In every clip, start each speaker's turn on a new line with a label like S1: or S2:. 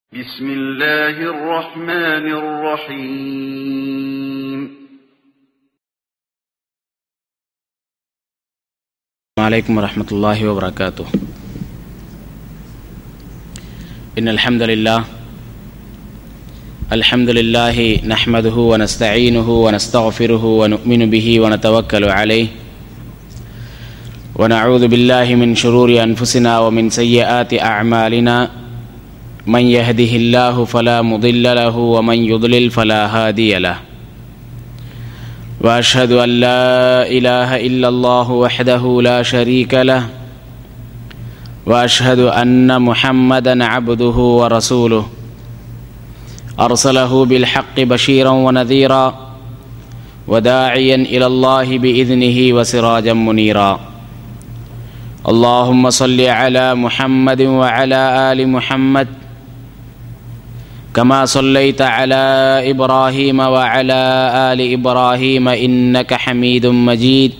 S1: بسم الله الرحمن الرحيم
S2: عليكم ورحمة الله وبركاته إن الحمد لله الحمد لله نحمده ونستعينه ونستغفره ونؤمن به ونتوكل عليه ونعوذ بالله من شرور أنفسنا ومن سيئات أعمالنا من يهده الله فلا مضل له ومن يضلل فلا هادي له واشهد ان لا اله الا الله وحده لا شريك له واشهد ان محمدا عبده ورسوله ارسله بالحق بشيرا ونذيرا وداعيا الى الله باذنه وسراجا منيرا اللهم صل على محمد وعلى ال محمد كما صليت على ابراهيم وعلى ال ابراهيم انك حميد مجيد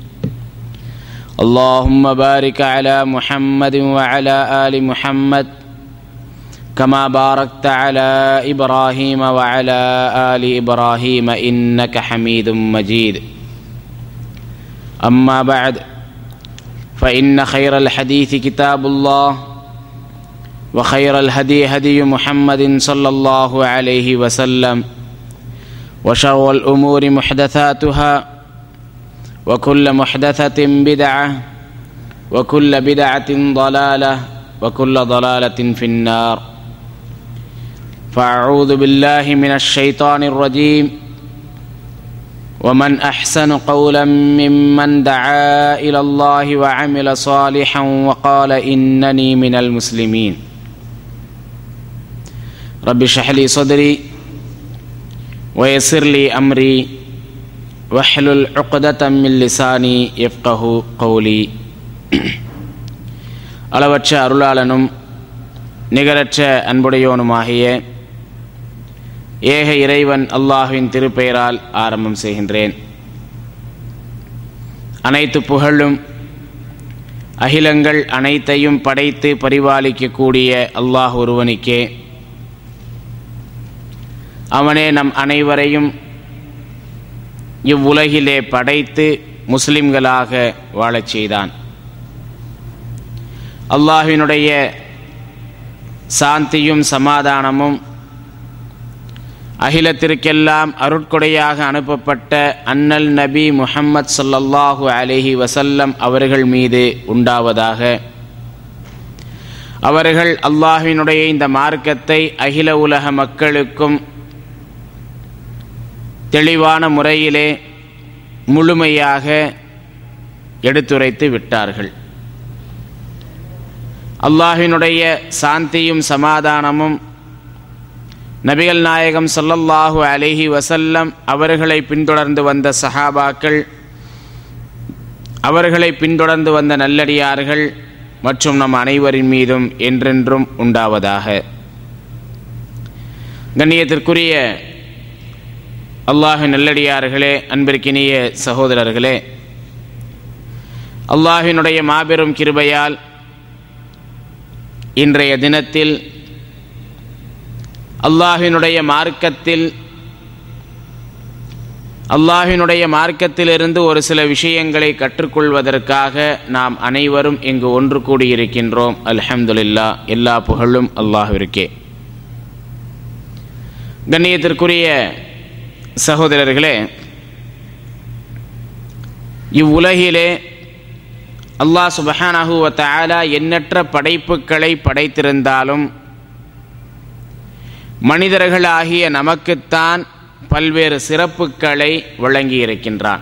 S2: اللهم بارك على محمد وعلى ال محمد كما باركت على ابراهيم وعلى ال ابراهيم انك حميد مجيد اما بعد فان خير الحديث كتاب الله وخير الهدي هدي محمد صلى الله عليه وسلم وشر الأمور محدثاتها وكل محدثة بدعة وكل بدعة ضلالة وكل ضلالة في النار فأعوذ بالله من الشيطان الرجيم ومن أحسن قولا ممن دعا إلى الله وعمل صالحا وقال إنني من المسلمين رب اشرح لي صدري ويسر لي أمري واحلل عقدة من لساني يفقه قولي அளவற்ற அருளாளனும் நிகரற்ற அன்புடையோனுமாகிய ஏக இறைவன் அல்லாஹுவின் திருப்பெயரால் ஆரம்பம் செய்கின்றேன் அனைத்து புகழும் அகிலங்கள் அனைத்தையும் படைத்து பரிபாலிக்கக்கூடிய அல்லாஹ் ஒருவனுக்கே அவனே நம் அனைவரையும் இவ்வுலகிலே படைத்து முஸ்லிம்களாக வாழச் செய்தான் அல்லாஹினுடைய சாந்தியும் சமாதானமும் அகிலத்திற்கெல்லாம் அருட்கொடையாக அனுப்பப்பட்ட அன்னல் நபி முஹம்மத் சொல்லல்லாஹு அலிஹி வசல்லம் அவர்கள் மீது உண்டாவதாக அவர்கள் அல்லாஹினுடைய இந்த மார்க்கத்தை அகில உலக மக்களுக்கும் தெளிவான முறையிலே முழுமையாக எடுத்துரைத்து விட்டார்கள் அல்லாஹினுடைய சாந்தியும் சமாதானமும் நபிகள் நாயகம் சொல்லல்லாஹு அலிஹி வசல்லம் அவர்களை பின்தொடர்ந்து வந்த சஹாபாக்கள் அவர்களை பின்தொடர்ந்து வந்த நல்லடியார்கள் மற்றும் நம் அனைவரின் மீதும் என்றென்றும் உண்டாவதாக கண்ணியத்திற்குரிய அல்லாஹு நல்லடியார்களே அன்பிற்கினிய சகோதரர்களே அல்லாஹினுடைய மாபெரும் கிருபையால் இன்றைய தினத்தில் அல்லாஹினுடைய மார்க்கத்தில் அல்லாஹினுடைய மார்க்கத்திலிருந்து ஒரு சில விஷயங்களை கற்றுக்கொள்வதற்காக நாம் அனைவரும் இங்கு ஒன்று கூடியிருக்கின்றோம் அல்ஹம்துலில்லா எல்லா புகழும் அல்லாஹிற்கே கண்ணியத்திற்குரிய சகோதரர்களே இவ்வுலகிலே அல்லாஹ் சுபஹானஹுவ தஆலா எண்ணற்ற படைப்புகளை படைத்திருந்தாலும் மனிதர்களாகிய நமக்குத்தான் பல்வேறு சிறப்புகளை வழங்கியிருக்கின்றான்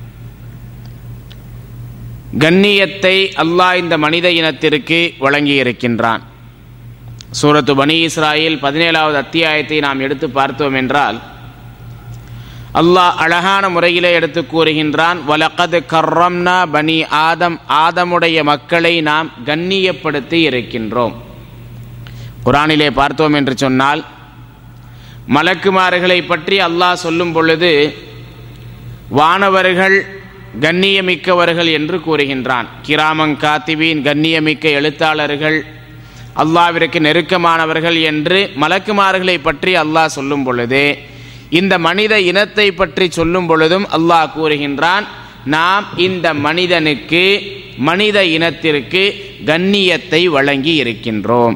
S2: கண்ணியத்தை அல்லாஹ் இந்த மனித இனத்திற்கு வழங்கியிருக்கின்றான் சூரத்து பனி இஸ்ராயில் பதினேழாவது அத்தியாயத்தை நாம் எடுத்து பார்த்தோம் என்றால் அல்லாஹ் அழகான முறையிலே எடுத்து கூறுகின்றான் வலகது கர்ரம்னா பனி ஆதம் ஆதமுடைய மக்களை நாம் கண்ணியப்படுத்தி இருக்கின்றோம் குரானிலே பார்த்தோம் என்று சொன்னால் மலக்குமார்களை பற்றி அல்லாஹ் சொல்லும் பொழுது வானவர்கள் கண்ணியமிக்கவர்கள் என்று கூறுகின்றான் கிராமங் காத்திபீன் கண்ணியமிக்க எழுத்தாளர்கள் அல்லாவிற்கு நெருக்கமானவர்கள் என்று மலக்குமார்களை பற்றி அல்லாஹ் சொல்லும் பொழுது இந்த மனித இனத்தை பற்றி சொல்லும் பொழுதும் அல்லாஹ் கூறுகின்றான் நாம் இந்த மனிதனுக்கு மனித இனத்திற்கு கண்ணியத்தை வழங்கி இருக்கின்றோம்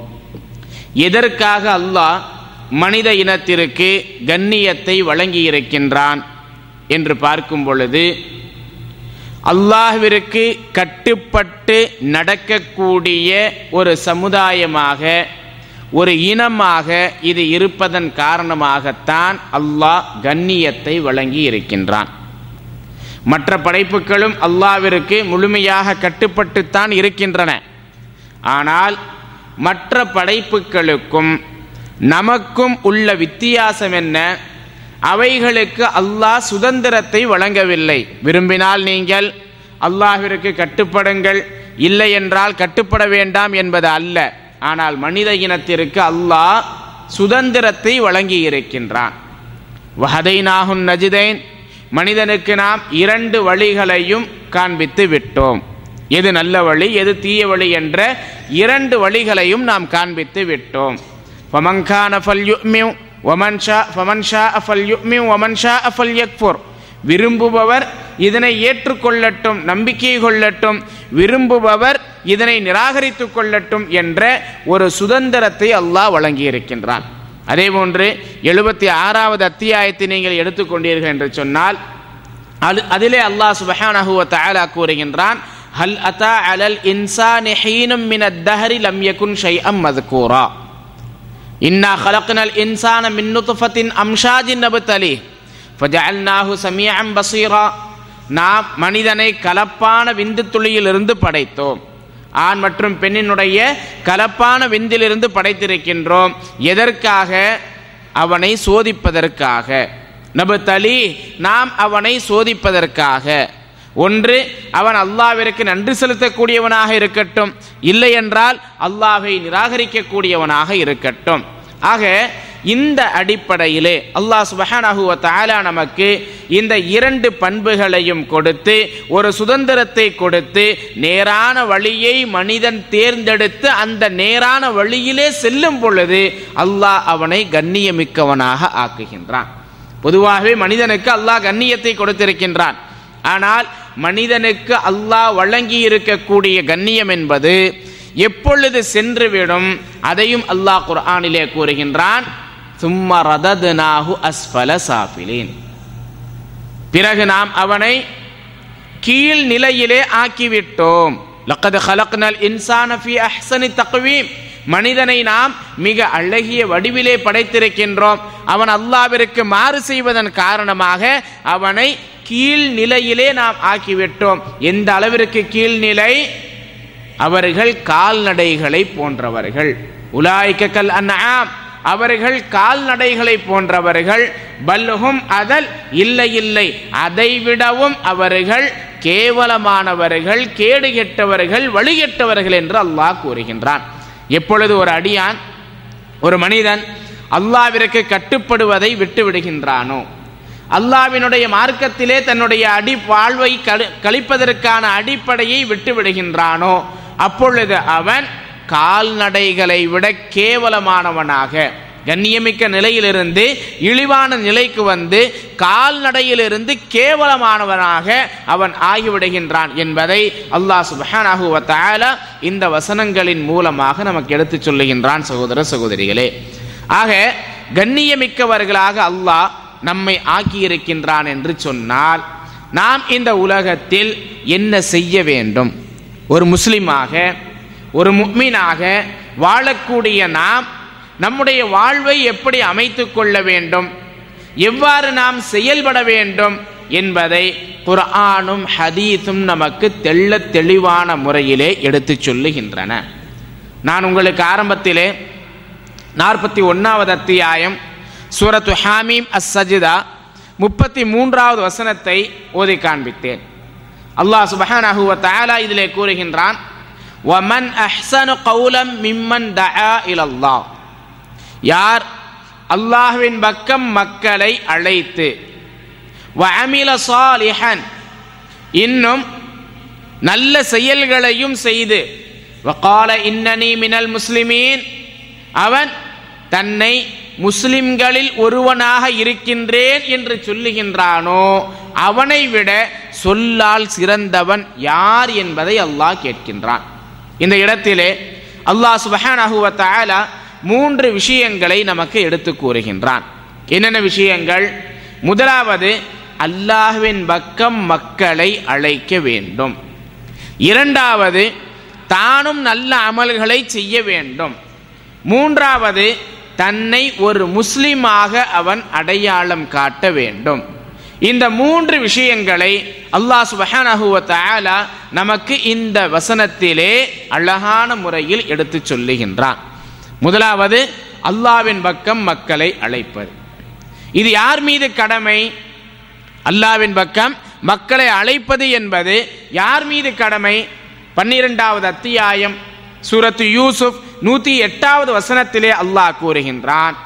S2: எதற்காக அல்லாஹ் மனித இனத்திற்கு கண்ணியத்தை வழங்கி இருக்கின்றான் என்று பார்க்கும் பொழுது அல்லாஹ்விற்கு கட்டுப்பட்டு நடக்கக்கூடிய ஒரு சமுதாயமாக ஒரு இனமாக இது இருப்பதன் காரணமாகத்தான் அல்லாஹ் கண்ணியத்தை வழங்கி இருக்கின்றான் மற்ற படைப்புகளும் அல்லாவிற்கு முழுமையாக கட்டுப்பட்டுத்தான் இருக்கின்றன ஆனால் மற்ற படைப்புகளுக்கும் நமக்கும் உள்ள வித்தியாசம் என்ன அவைகளுக்கு அல்லாஹ் சுதந்திரத்தை வழங்கவில்லை விரும்பினால் நீங்கள் அல்லாஹ்விற்கு கட்டுப்படுங்கள் இல்லை என்றால் கட்டுப்பட வேண்டாம் என்பது அல்ல ஆனால் மனித இனத்திற்கு அல்லாஹ் சுதந்திரத்தை வழங்கி இருக்கின்றான் வஹதைனாகும் நஜிதைன் மனிதனுக்கு நாம் இரண்டு வழிகளையும் காண்பித்து விட்டோம் எது நல்ல வழி எது தீய வழி என்ற இரண்டு வழிகளையும் நாம் காண்பித்து விட்டோம் ஃபமங்கான ஃபல் யுமிவ் ஒமன் ஷா ஃபமன் ஷா அஃபல் யுமிவ் ஒமன் ஷா அஃபல் யக்ஃபுர் விரும்புபவர் இதனை ஏற்றுக்கொள்ளட்டும் நம்பிக்கை கொள்ளட்டும் விரும்புபவர் இதனை நிராகரித்து கொள்ளட்டும் என்ற ஒரு சுதந்திரத்தை அல்லாஹ் வழங்கியிருக்கின்றான் அதே போன்று எழுபத்தி ஆறாவது அத்தியாயத்தை நீங்கள் எடுத்துக்கொண்டீர்கள் என்று சொன்னால் அது அதிலே அல்லாஹ் சுபஹானஹு வ தஆலா கூறுகின்றான் ஹல் அத்தா அலல் இன்சானி ஹீனும் மின தஹரி லம் யகுன் ஷைஅம் மذكورا இன்னா خلقنا الانسان من نطفة امشاج نبتليه فجعلناه سميعا بصيرا நாம் மனிதனை கலப்பான விந்து துளியிலிருந்து படைத்தோம் ஆண் மற்றும் பெண்ணினுடைய கலப்பான விந்திலிருந்து படைத்திருக்கின்றோம் எதற்காக அவனை சோதிப்பதற்காக நபுத்தலி நாம் அவனை சோதிப்பதற்காக ஒன்று அவன் அல்லாவிற்கு நன்றி செலுத்தக்கூடியவனாக இருக்கட்டும் இல்லை என்றால் அல்லாஹை நிராகரிக்கக்கூடியவனாக இருக்கட்டும் ஆக இந்த அடிப்படையிலே அல்லாஹ் சுபஹானஹு வ தஆலா நமக்கு இந்த இரண்டு பண்புகளையும் கொடுத்து ஒரு சுதந்திரத்தை கொடுத்து நேரான வழியை மனிதன் தேர்ந்தெடுத்து அந்த நேரான வழியிலே செல்லும் பொழுது அல்லாஹ் அவனை கண்ணியமிக்கவனாக ஆக்குகின்றான் பொதுவாகவே மனிதனுக்கு அல்லாஹ் கண்ணியத்தை கொடுத்திருக்கின்றான் ஆனால் மனிதனுக்கு அல்லாஹ் வழங்கி இருக்கக்கூடிய கண்ணியம் என்பது எப்பொழுது சென்றுவிடும் அதையும் அல்லாஹ் குர்ஆனிலே கூறுகின்றான் சும்ம ரததுனாஹு அஸ்ஃபல சாஃபிலின் பிறகு நாம் அவனை கீழ் நிலையிலே ஆக்கிவிட்டோம் லக்கது ஹலக்னல் இன்சான ஃபி அஹ்சனி தக்வீம் மனிதனை நாம் மிக அழகிய வடிவிலே படைத்திருக்கின்றோம் அவன் அல்லாவிற்கு மாறு செய்வதன் காரணமாக அவனை கீழ் நிலையிலே நாம் ஆக்கிவிட்டோம் எந்த அளவிற்கு கீழ்நிலை அவர்கள் கால்நடைகளை போன்றவர்கள் உலாய்க்க கல் அன்ஆம் அவர்கள் கால்நடைகளை போன்றவர்கள் பல்லுகும் அதல் இல்லை இல்லை அதைவிடவும் அவர்கள் கேவலமானவர்கள் கேடு கெட்டவர்கள் வழிகெட்டவர்கள் என்று அல்லாஹ் கூறுகின்றான் எப்பொழுது ஒரு அடியான் ஒரு மனிதன் அல்லாவிற்கு கட்டுப்படுவதை விட்டு விடுகின்றானோ அல்லாவினுடைய மார்க்கத்திலே தன்னுடைய அடி வாழ்வை கழி- கழிப்பதற்கான அடிப்படையை விட்டு விடுகின்றானோ அப்பொழுது அவன் கால்நடைகளை விட கேவலமானவனாக கண்ணியமிக்க நிலையிலிருந்து இழிவான நிலைக்கு வந்து கால்நடையிலிருந்து கேவலமானவனாக அவன் ஆகிவிடுகின்றான் என்பதை அல்லாஹ் சுப்ஹானஹு வ தஆலா இந்த வசனங்களின் மூலமாக நமக்கு எடுத்துச் சொல்லுகின்றான் சகோதர சகோதரிகளே ஆக கண்ணியமிக்கவர்களாக அல்லாஹ் நம்மை ஆக்கியிருக்கின்றான் என்று சொன்னால் நாம் இந்த உலகத்தில் என்ன செய்ய வேண்டும் ஒரு முஸ்லிமாக ஒரு முக்மீனாக வாழக்கூடிய நாம் நம்முடைய வாழ்வை எப்படி அமைத்துக் கொள்ள வேண்டும் எவ்வாறு நாம் செயல்பட வேண்டும் என்பதை குர்ஆனும் ஹதீஸும் நமக்கு தெள்ளத் தெளிவான முறையிலே எடுத்துச் சொல்லுகின்றன நான் உங்களுக்கு ஆரம்பத்திலே நாற்பத்தி ஒன்றாவது அத்தியாயம் சூரத்து ஹாமீம் அஸ் சஜிதா முப்பத்தி மூன்றாவது வசனத்தை ஓதி காண்பித்தேன் அல்லாஹ் சுபஹானஹு வ தஆலா இதிலே கூறுகின்றான் வமன் அஹ்சனு கௌலம் மிம்மன் தஆ இலல்லாஹ் யார் அல்லாஹ்வின் பக்கம் மக்களை அழைத்து வஅமில சாலிஹன் இன்னும் நல்ல செயல்களையும் செய்து வகால இன்னனி மினல் முஸ்லிமீன் அவன் தன்னை முஸ்லிம்களில் ஒருவனாக இருக்கின்றேன் என்று சொல்லுகின்றானோ அவனை விட சொல்லால் சிறந்தவன் யார் என்பதை அல்லாஹ் கேட்கின்றான் இந்த இடத்திலே அல்லாஹ் சுபஹானஹு வ தஆலா மூன்று விஷயங்களை நமக்கு எடுத்து கூறுகின்றான் என்னென்ன விஷயங்கள் முதலாவது அல்லாஹ்வின் பக்கம் மக்களை அழைக்க வேண்டும் இரண்டாவது தானும் நல்ல அமல்களை செய்ய வேண்டும் மூன்றாவது தன்னை ஒரு முஸ்லிமாக அவன் அடையாளம் காட்ட வேண்டும் இந்த மூன்று விஷயங்களை அல்லாஹ் சுபஹானஹு வ தஆலா நமக்கு இந்த வசனத்திலே அழகான முறையில் எடுத்து சொல்லுகின்றான் முதலாவது அல்லாவின் பக்கம் மக்களை அழைப்பது இது யார் மீது கடமை அல்லாவின் பக்கம் மக்களை அழைப்பது என்பது யார் மீது கடமை பன்னிரெண்டாவது அத்தியாயம் சூரத்து யூசுப் நூத்தி எட்டாவது வசனத்திலே அல்லாஹ் கூறுகின்றான்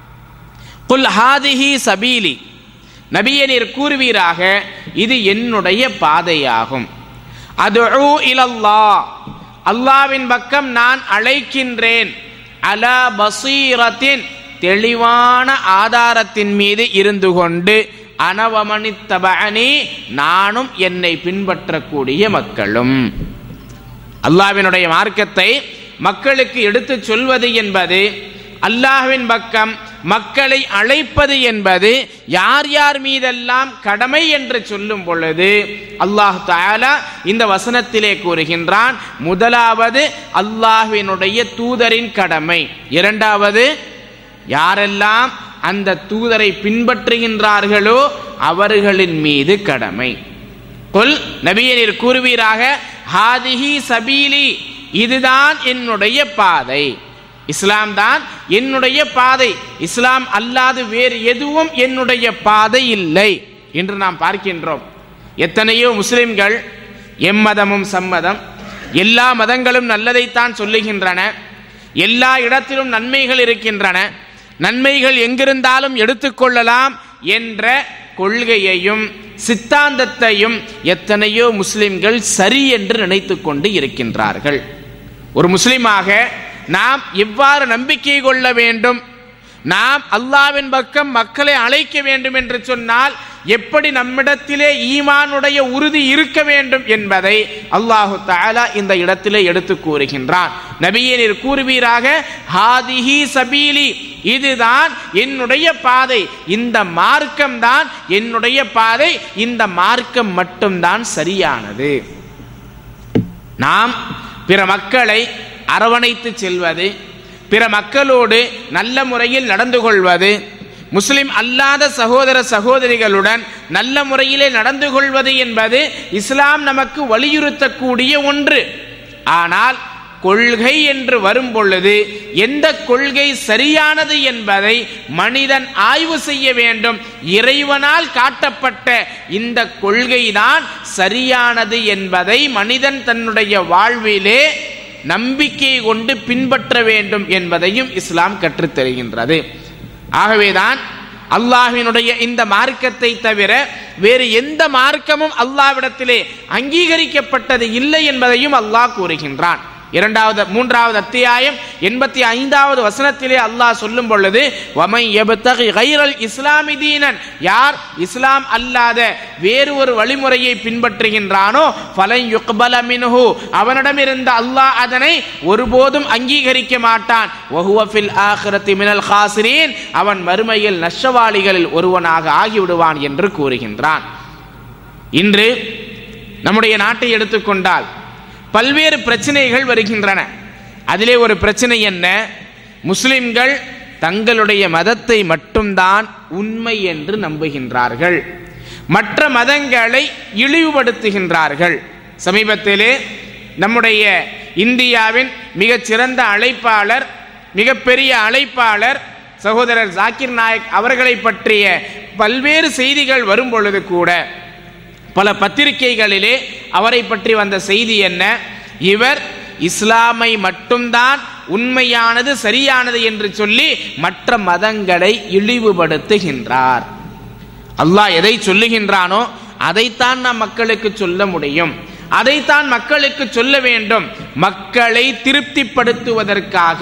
S2: குல் ஹாதிஹி சபீலி நபியே நீர் கூறுவீராக இது என்னுடைய பாதையாகும் அது இலல்லா அல்லாவின் பக்கம் நான் அழைக்கின்றேன் அல பசீரத்தின் தெளிவான ஆதாரத்தின் மீது இருந்து கொண்டு அனவமனித்தபனி நானும் என்னை பின்பற்றக்கூடிய மக்களும் அல்லாவினுடைய மார்க்கத்தை மக்களுக்கு எடுத்து சொல்வது என்பது அல்லாஹ்வின் பக்கம் மக்களை அழைப்பது என்பது யார் யார் மீதெல்லாம் கடமை என்று சொல்லும் பொழுது அல்லாஹ் தஆலா இந்த வசனத்திலே கூறுகின்றான் முதலாவது அல்லாஹ்வினுடைய தூதரின் கடமை இரண்டாவது யாரெல்லாம் அந்த தூதரை பின்பற்றுகின்றார்களோ அவர்களின் மீது கடமை கொல் நபியனீர் கூறுவீராக ஹாதிஹி சபீலி இதுதான் என்னுடைய பாதை இஸ்லாம் தான் என்னுடைய பாதை இஸ்லாம் அல்லாது வேறு எதுவும் என்னுடைய பாதை இல்லை என்று நாம் பார்க்கின்றோம் எத்தனையோ முஸ்லிம்கள் எம்மதமும் சம்மதம் எல்லா மதங்களும் நல்லதைத்தான் சொல்லுகின்றன எல்லா இடத்திலும் நன்மைகள் இருக்கின்றன நன்மைகள் எங்கிருந்தாலும் எடுத்துக்கொள்ளலாம் என்ற கொள்கையையும் சித்தாந்தத்தையும் எத்தனையோ முஸ்லிம்கள் சரி என்று நினைத்து கொண்டு இருக்கின்றார்கள் ஒரு முஸ்லிமாக நாம் எவ்வாறு நம்பிக்கை கொள்ள வேண்டும் நாம் அல்லாவின் பக்கம் மக்களை அழைக்க வேண்டும் என்று சொன்னால் எப்படி நம்மிடத்திலே ஈமானுடைய உறுதி இருக்க வேண்டும் என்பதை அல்லாஹு தஆலா இந்த இடத்திலே எடுத்து கூறுகின்றான் நபியே நீர் கூறுவீராக ஹாதிஹி சபீலி இதுதான் என்னுடைய பாதை இந்த மார்க்கம் தான் என்னுடைய பாதை இந்த மார்க்கம் மட்டும்தான் சரியானது நாம் பிற மக்களை அரவணைத்து செல்வது பிற மக்களோடு நல்ல முறையில் நடந்து கொள்வது முஸ்லிம் அல்லாத சகோதர சகோதரிகளுடன் நல்ல முறையிலே நடந்து கொள்வது என்பது இஸ்லாம் நமக்கு வலியுறுத்தக்கூடிய ஒன்று ஆனால் கொள்கை என்று வரும் பொழுது எந்த கொள்கை சரியானது என்பதை மனிதன் ஆய்வு செய்ய வேண்டும் இறைவனால் காட்டப்பட்ட இந்த கொள்கைதான் சரியானது என்பதை மனிதன் தன்னுடைய வாழ்விலே நம்பிக்கை கொண்டு பின்பற்ற வேண்டும் என்பதையும் இஸ்லாம் கற்றுத் தருகின்றது ஆகவேதான் அல்லாஹ்வினுடைய இந்த மார்க்கத்தை தவிர வேறு எந்த மார்க்கமும் அல்லாவிடத்திலே அங்கீகரிக்கப்பட்டது இல்லை என்பதையும் அல்லாஹ் கூறுகின்றான் இரண்டாவது மூன்றாவது அத்தியாயம் எண்பத்தி ஐந்தாவது வசனத்திலே அல்லாஹ் சொல்லும் பொழுது வமை எபத்தகி கைரல் இஸ்லாமி தீனன் யார் இஸ்லாம் அல்லாத வேறு ஒரு வழிமுறையை பின்பற்றுகின்றானோ ஃபலை யுக்பல மின்ஹு அவனிடமிருந்த அல்லாஹ் அதனை ஒருபோதும் அங்கீகரிக்க மாட்டான் வஹுவ ஃபில் ஆখিরাতি மினல் காசிரீன் அவன் மறுமையில் நஷ்டவாளிகளில் ஒருவனாக ஆகிவிடுவான் என்று கூறுகின்றான் இன்று நம்முடைய நாட்டை எடுத்துக்கொண்டால் பல்வேறு பிரச்சனைகள் வருகின்றன அதிலே ஒரு பிரச்சனை என்ன முஸ்லிம்கள் தங்களுடைய மதத்தை மட்டும்தான் உண்மை என்று நம்புகின்றார்கள் மற்ற மதங்களை இழிவுபடுத்துகின்றார்கள் சமீபத்திலே நம்முடைய இந்தியாவின் மிகச்சிறந்த அழைப்பாளர் மிகப்பெரிய அழைப்பாளர் சகோதரர் ஜாக்கிர் நாயக் அவர்களை பற்றிய பல்வேறு செய்திகள் வரும் பொழுது கூட பல பத்திரிகைகளிலே அவரை பற்றி வந்த செய்தி என்ன இவர் இஸ்லாமை மட்டும்தான் உண்மையானது சரியானது என்று சொல்லி மற்ற மதங்களை இழிவுபடுத்துகின்றார் அல்லாஹ் எதை சொல்லுகின்றானோ அதைத்தான் நாம் மக்களுக்கு சொல்ல முடியும் அதைத்தான் மக்களுக்கு சொல்ல வேண்டும் மக்களை திருப்திப்படுத்துவதற்காக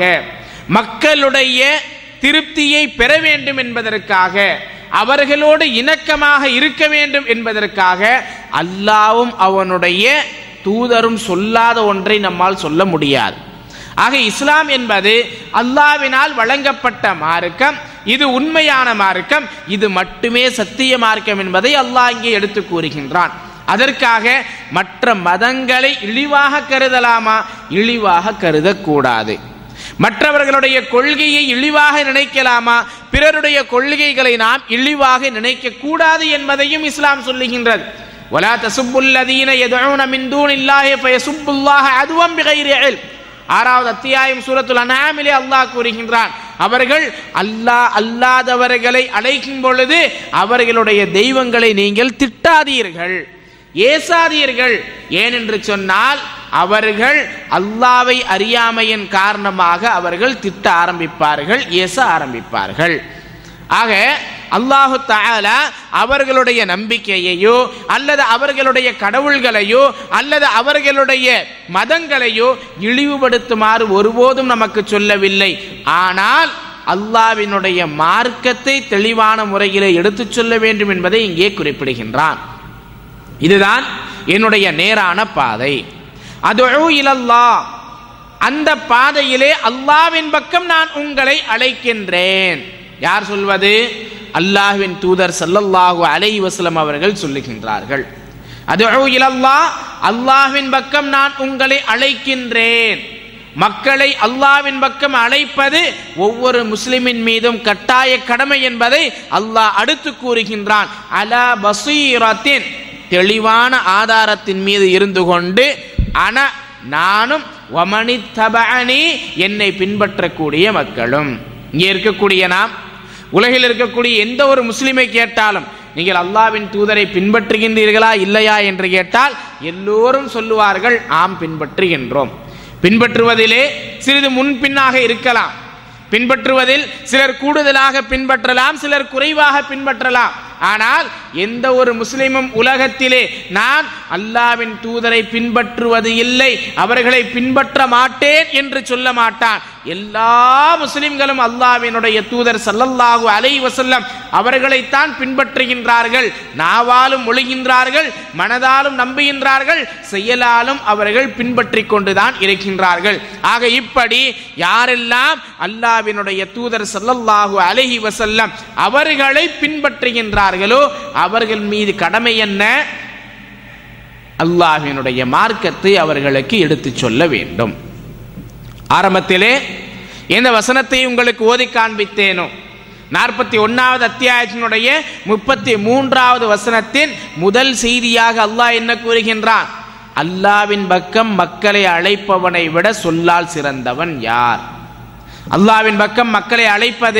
S2: மக்களுடைய திருப்தியை பெற வேண்டும் என்பதற்காக அவர்களோடு இணக்கமாக இருக்க வேண்டும் என்பதற்காக அல்லாவும் அவனுடைய தூதரும் சொல்லாத ஒன்றை நம்மால் சொல்ல முடியாது ஆக இஸ்லாம் என்பது அல்லாவினால் வழங்கப்பட்ட மார்க்கம் இது உண்மையான மார்க்கம் இது மட்டுமே சத்திய மார்க்கம் என்பதை அல்லாஹ் இங்கே எடுத்து கூறுகின்றான் அதற்காக மற்ற மதங்களை இழிவாக கருதலாமா இழிவாக கருதக்கூடாது மற்றவர்களுடைய கொள்கையை இழிவாக நினைக்கலாமா பிறருடைய கொள்கைகளை நாம் இழிவாக நினைக்க கூடாது என்பதையும் இஸ்லாம் சொல்லுகின்றது ولا تسبوا الذين يدعون من دون الله فيسبوا الله عدوا بغير علم ஆறாவது அத்தியாயம் சூரத்துல் அனாமிலே அல்லாஹ் கூறுகின்றான் அவர்கள் அல்லாஹ் அல்லாதவர்களை அழைக்கும் பொழுது அவர்களுடைய தெய்வங்களை நீங்கள் திட்டாதீர்கள் ஏசாதீர்கள் ஏனென்று சொன்னால் அவர்கள் அல்லாவை அறியாமையின் காரணமாக அவர்கள் திட்ட ஆரம்பிப்பார்கள் ஏச ஆரம்பிப்பார்கள் ஆக அல்லாஹு தாலா அவர்களுடைய நம்பிக்கையையோ அல்லது அவர்களுடைய கடவுள்களையோ அல்லது அவர்களுடைய மதங்களையோ இழிவுபடுத்துமாறு ஒருபோதும் நமக்கு சொல்லவில்லை ஆனால் அல்லாவினுடைய மார்க்கத்தை தெளிவான முறையிலே எடுத்துச் சொல்ல வேண்டும் என்பதை இங்கே குறிப்பிடுகின்றான் இதுதான் என்னுடைய நேரான பாதை அது இலல்லா அந்த பாதையிலே அல்லாவின் பக்கம் நான் உங்களை அழைக்கின்றேன் யார் சொல்வது அல்லாஹ்வின் தூதர் சல்லல்லாஹு அலைஹி வஸல்லம் அவர்கள் சொல்லுகின்றார்கள் அது இலல்லா அல்லாஹ்வின் பக்கம் நான் உங்களை அழைக்கின்றேன் மக்களை அல்லாவின் பக்கம் அழைப்பது ஒவ்வொரு முஸ்லிமின் மீதும் கட்டாய கடமை என்பதை அல்லாஹ் அடுத்து கூறுகின்றான் அலா பசீரத்தின் தெளிவான ஆதாரத்தின் மீது இருந்து கொண்டு அன நானும் வமனி தபனி என்னை பின்பற்றக்கூடிய மக்களும் இங்கே இருக்கக்கூடிய நாம் உலகில் இருக்கக்கூடிய எந்த ஒரு முஸ்லிமை கேட்டாலும் நீங்கள் அல்லாவின் தூதரை பின்பற்றுகின்றீர்களா இல்லையா என்று கேட்டால் எல்லோரும் சொல்லுவார்கள் ஆம் பின்பற்றுகின்றோம் பின்பற்றுவதிலே சிறிது முன்பின்னாக இருக்கலாம் பின்பற்றுவதில் சிலர் கூடுதலாக பின்பற்றலாம் சிலர் குறைவாக பின்பற்றலாம் ஆனால் எந்த ஒரு முஸ்லிமும் உலகத்திலே நான் அல்லாவின் தூதரை பின்பற்றுவது இல்லை அவர்களை பின்பற்ற மாட்டேன் என்று சொல்ல மாட்டான் எல்லா முஸ்லிம்களும் அல்லாவினுடைய தூதர் சல்லல்லாஹு அலை வசல்லம் அவர்களைத்தான் பின்பற்றுகின்றார்கள் நாவாலும் ஒழுகின்றார்கள் மனதாலும் நம்புகின்றார்கள் செயலாலும் அவர்கள் பின்பற்றி கொண்டுதான் இருக்கின்றார்கள் ஆக இப்படி யாரெல்லாம் அல்லாவினுடைய தூதர் சல்லல்லாஹு அலஹி வசல்லம் அவர்களை பின்பற்றுகின்றார்களோ அவர்கள் மீது கடமை என்ன அல்லாஹினுடைய மார்க்கத்தை அவர்களுக்கு எடுத்துச் சொல்ல வேண்டும் ஆரம்பத்திலே எந்த வசனத்தை உங்களுக்கு ஓதி காண்பித்தேனோ நாற்பத்தி ஒன்னாவது அத்தியாயத்தினுடைய முப்பத்தி மூன்றாவது வசனத்தின் முதல் செய்தியாக அல்லாஹ் என்ன கூறுகின்றான் அல்லாவின் பக்கம் மக்களை அழைப்பவனை விட சொல்லால் சிறந்தவன் யார் அல்லாவின் பக்கம் மக்களை அழைப்பது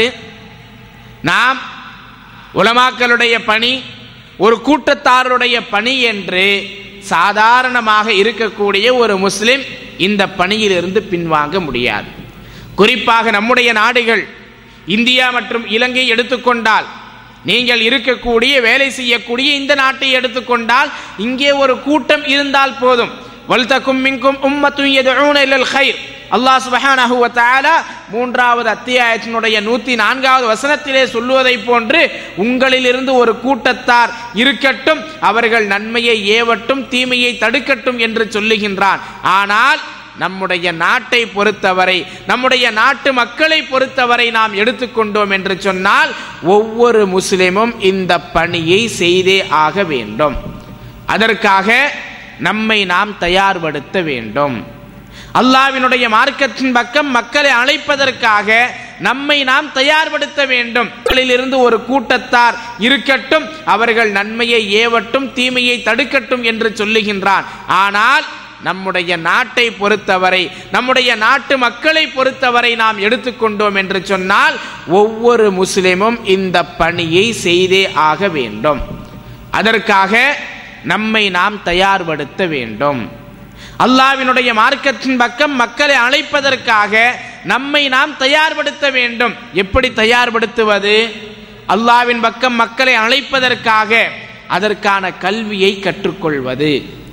S2: நாம் உலமாக்களுடைய பணி ஒரு கூட்டத்தாருடைய பணி என்று சாதாரணமாக இருக்கக்கூடிய ஒரு முஸ்லிம் இந்த பணியிலிருந்து பின்வாங்க முடியாது குறிப்பாக நம்முடைய நாடுகள் இந்தியா மற்றும் இலங்கை எடுத்துக்கொண்டால் நீங்கள் இருக்கக்கூடிய வேலை செய்யக்கூடிய இந்த நாட்டை எடுத்துக்கொண்டால் இங்கே ஒரு கூட்டம் இருந்தால் போதும் வல்தக்கும் மின்கும் உம்மத்தும் எதுவும் இல்லல் ஹைர் அல்லாஹ் சுபஹானஹு வ தஆலா மூன்றாவது அத்தியாயத்தினுடைய நூத்தி நான்காவது வசனத்திலே சொல்லுவதை போன்று உங்களிலிருந்து ஒரு கூட்டத்தார் இருக்கட்டும் அவர்கள் நன்மையை ஏவட்டும் தீமையை தடுக்கட்டும் என்று சொல்லுகின்றான் ஆனால் நம்முடைய நாட்டை பொறுத்தவரை நம்முடைய நாட்டு மக்களை பொறுத்தவரை நாம் எடுத்துக்கொண்டோம் என்று சொன்னால் ஒவ்வொரு முஸ்லிமும் இந்த பணியை செய்தே ஆக வேண்டும் அதற்காக நம்மை நாம் தயார்படுத்த வேண்டும் அல்லாவினுடைய மார்க்கத்தின் பக்கம் மக்களை அழைப்பதற்காக நம்மை நாம் தயார்படுத்த வேண்டும் இருந்து ஒரு கூட்டத்தார் இருக்கட்டும் அவர்கள் நன்மையை ஏவட்டும் தீமையை தடுக்கட்டும் என்று சொல்லுகின்றான் ஆனால் நம்முடைய நாட்டை பொறுத்தவரை நம்முடைய நாட்டு மக்களை பொறுத்தவரை நாம் எடுத்துக்கொண்டோம் என்று சொன்னால் ஒவ்வொரு முஸ்லிமும் இந்த பணியை செய்தே ஆக வேண்டும் அதற்காக நம்மை நாம் தயார்படுத்த வேண்டும் அல்லாவினுடைய மார்க்கத்தின் பக்கம் மக்களை அழைப்பதற்காக நம்மை நாம் தயார்படுத்த வேண்டும் எப்படி தயார்படுத்துவது அல்லாவின் பக்கம் மக்களை அழைப்பதற்காக அதற்கான கல்வியை கற்றுக்கொள்வது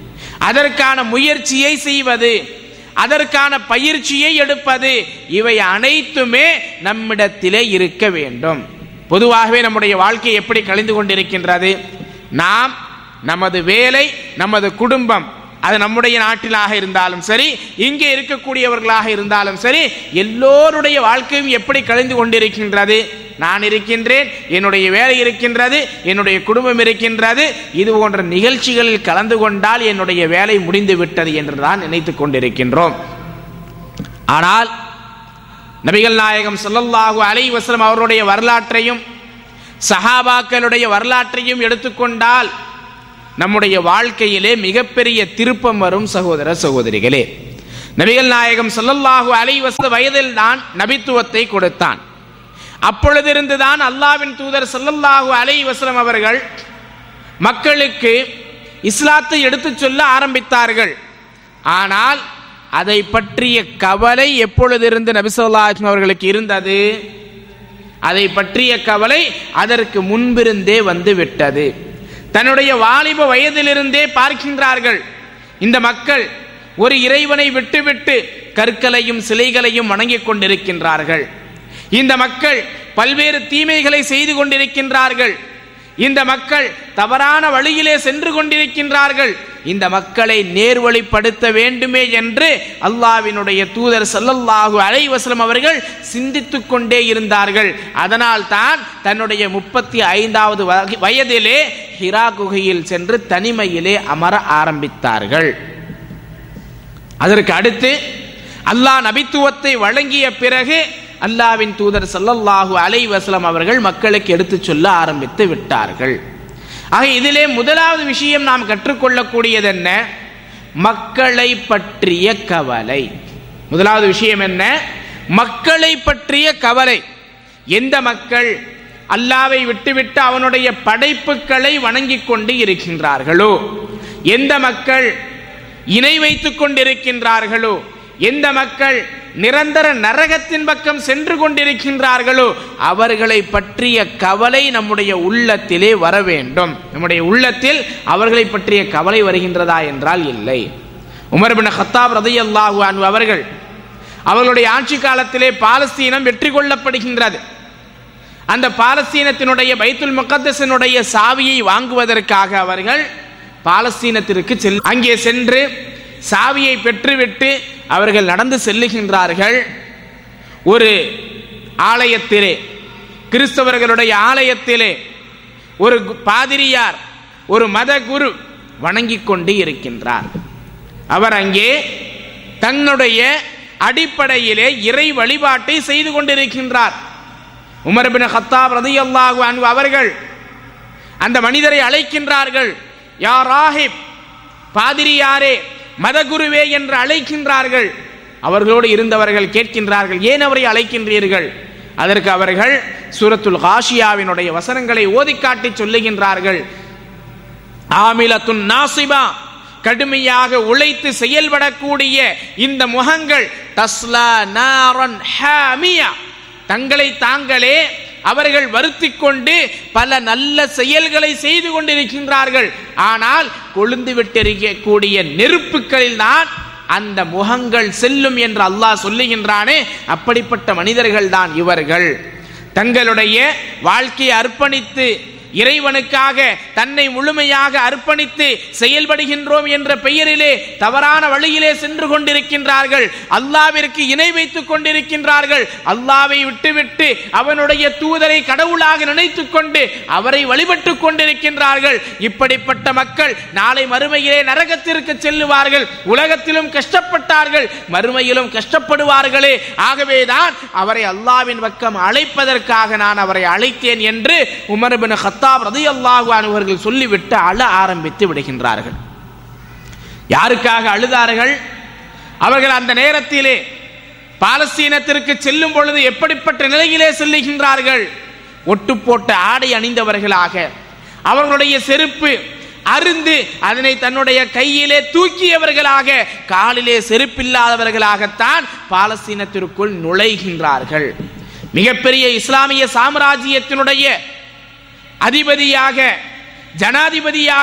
S2: அதற்கான முயற்சியை செய்வது அதற்கான பயிற்சியை எடுப்பது இவை அனைத்துமே நம்மிடத்திலே இருக்க வேண்டும் பொதுவாகவே நம்முடைய வாழ்க்கை எப்படி கழிந்து கொண்டிருக்கின்றது நாம் நமது வேலை நமது குடும்பம் அது நம்முடைய நாட்டிலாக இருந்தாலும் சரி இங்கே இருக்கக்கூடியவர்களாக இருந்தாலும் சரி எல்லோருடைய வாழ்க்கையும் எப்படி கழிந்து கொண்டிருக்கின்றது நான் இருக்கின்றேன் என்னுடைய வேலை இருக்கின்றது என்னுடைய குடும்பம் இருக்கின்றது இது போன்ற நிகழ்ச்சிகளில் கலந்து கொண்டால் என்னுடைய வேலை முடிந்து விட்டது என்று தான் நினைத்துக் கொண்டிருக்கின்றோம் ஆனால் நபிகள் நாயகம் ஸல்லல்லாஹு அலைஹி வஸல்லம் அவருடைய வரலாற்றையும் சஹாபாக்களுடைய வரலாற்றையும் எடுத்துக்கொண்டால் நம்முடைய வாழ்க்கையிலே மிகப்பெரிய திருப்பம் வரும் சகோதர சகோதரிகளே நபிகள் நாயகம் ஸல்லல்லாஹு அலைஹி வஸல்லம் வயதில் தான் நபித்துவத்தை கொடுத்தான் அப்பொழுதிருந்து தான் அல்லாவின் தூதர் ஸல்லல்லாஹு அலைஹி வஸல்லம் அவர்கள் மக்களுக்கு இஸ்லாத்தை எடுத்துச் சொல்ல ஆரம்பித்தார்கள் ஆனால் அதை பற்றிய கவலை எப்பொழுதிருந்து நபி ஸல்லல்லாஹு அலைஹி வஸல்லம் அவர்களுக்கு இருந்தது அதை பற்றிய கவலை அதற்கு முன்பிருந்தே வந்து விட்டது தன்னுடைய வாலிப வயதிலிருந்தே பார்க்கின்றார்கள் இந்த மக்கள் ஒரு இறைவனை விட்டுவிட்டு கற்களையும் சிலைகளையும் வணங்கிக் கொண்டிருக்கின்றார்கள் இந்த மக்கள் பல்வேறு தீமைகளை செய்து கொண்டிருக்கின்றார்கள் இந்த மக்கள் தவறான வழியிலே சென்று கொண்டிருக்கின்றார்கள் இந்த மக்களை நேர்வழிப்படுத்த வேண்டுமே என்று அல்லாவினுடைய தூதர் ஸல்லல்லாஹு அலைஹி வஸல்லம் அவர்கள் சிந்தித்துக் கொண்டே இருந்தார்கள் அதனால் தான் தன்னுடைய முப்பத்தி ஐந்தாவது வகை- வயதிலே ஹிரா குகையில் சென்று தனிமையிலே அமர ஆரம்பித்தார்கள் அதற்கு அடுத்து அல்லாஹ் நபித்துவத்தை வழங்கிய பிறகு அல்லாவின் தூதர் ஸல்லல்லாஹு அலைஹி வஸல்லம் அவர்கள் மக்களுக்கு எடுத்துச் சொல்ல ஆரம்பித்து விட்டார்கள் ஆக இதிலே முதலாவது விஷயம் நாம் கற்றுக்கொள்ளக்கூடியது என்ன மக்களை பற்றிய கவலை முதலாவது விஷயம் என்ன மக்களை பற்றிய கவலை எந்த மக்கள் அல்லாவை விட்டுவிட்டு அவனுடைய படைப்புகளை வணங்கிக் கொண்டு இருக்கின்றார்களோ எந்த மக்கள் இணை வைத்துக் கொண்டிருக்கின்றார்களோ எந்த மக்கள் நிரந்தர நரகத்தின் பக்கம் சென்று கொண்டிருக்கின்றார்களோ அவர்களை பற்றிய கவலை நம்முடைய உள்ளத்திலே வர வேண்டும் நம்முடைய உள்ளத்தில் அவர்களை பற்றிய கவலை வருகின்றதா என்றால் இல்லை உமர் பின் ஹத்தாப் ரதையல்லாஹு அன்ஹு அவர்கள் அவர்களுடைய ஆட்சி காலத்திலே பாலஸ்தீனம் வெற்றி கொள்ளப்படுகின்றது அந்த பாலஸ்தீனத்தினுடைய பைத்துல் முகத்தஸினுடைய சாவியை வாங்குவதற்காக அவர்கள் பாலஸ்தீனத்திற்கு செல் அங்கே சென்று சாவியை பெற்றுவிட்டு அவர்கள் நடந்து செல்லுகின்றார்கள் ஒரு ஆலயத்திலே கிறிஸ்தவர்களுடைய ஆலயத்திலே ஒரு கு- பாதிரியார் ஒரு மத குரு வணங்கிக் கொண்டு இருக்கின்றார் அவர் அங்கே தன்னுடைய அடிப்படையிலே இறை வழிபாட்டை செய்து கொண்டிருக்கின்றார் உமர் பின் ஹத்தாப் ரதியல்லாஹு அன்ஹு அவர்கள் அந்த மனிதரை அழைக்கின்றார்கள் யா ராஹிப் பாதிரியாரே மதகுருவே என்று அழைக்கின்றார்கள் அவர்களோடு இருந்தவர்கள் கேட்கின்றார்கள் ஏன் அவரை அழைக்கின்றீர்கள் அதற்கு அவர்கள் சூரத்துல் காஷியாவினுடைய வசனங்களை ஓதி காட்டி சொல்லுகின்றார்கள் ஆமிலத்துன் நாசிபா கடுமையாக உழைத்து செயல்படக்கூடிய இந்த முகங்கள் தஸ்லா நாரன் ஹாமியா தங்களை தாங்களே அவர்கள் வருத்திக் கொண்டு பல நல்ல செயல்களை செய்து கொண்டிருக்கின்றார்கள் ஆனால் கொழுந்து விட்டிருக்கக்கூடிய நெருப்புகளில் தான் அந்த முகங்கள் செல்லும் என்று அல்லாஹ் சொல்லுகின்றானே அப்படிப்பட்ட மனிதர்கள் தான் இவர்கள் தங்களுடைய வாழ்க்கையை அர்ப்பணித்து இறைவனுக்காக தன்னை முழுமையாக அர்ப்பணித்து செயல்படுகின்றோம் என்ற பெயரிலே தவறான வழியிலே சென்று கொண்டிருக்கின்றார்கள் அல்லாவிற்கு இணை வைத்துக் கொண்டிருக்கின்றார்கள் அல்லாவை விட்டுவிட்டு அவனுடைய தூதரை கடவுளாக நினைத்துக் கொண்டு அவரை வழிபட்டுக் கொண்டிருக்கின்றார்கள் இப்படிப்பட்ட மக்கள் நாளை மறுமையிலே நரகத்திற்கு செல்லுவார்கள் உலகத்திலும் கஷ்டப்பட்டார்கள் மறுமையிலும் கஷ்டப்படுவார்களே ஆகவேதான் அவரை அல்லாவின் பக்கம் அழைப்பதற்காக நான் அவரை அழைத்தேன் என்று உமர் பின் ஹத்தாப் ரதியல்லாஹு அன்ஹு அவர்கள் சொல்லிவிட்டு அழ ஆரம்பித்து விடுகின்றார்கள் யாருக்காக அழுதார்கள் அவர்கள் அந்த நேரத்திலே பாலஸ்தீனத்திற்கு செல்லும் பொழுது எப்படிப்பட்ட நிலையிலே செல்லுகின்றார்கள் ஒட்டு போட்ட ஆடை அணிந்தவர்களாக அவர்களுடைய செருப்பு அருந்து அதனை தன்னுடைய கையிலே தூக்கியவர்களாக காலிலே செருப்பில்லாதவர்களாகத்தான் பாலஸ்தீனத்திற்குள் நுழைகின்றார்கள் மிகப்பெரிய இஸ்லாமிய சாம்ராஜ்யத்தினுடைய அதிபதியாக ஜனாதிபதியாக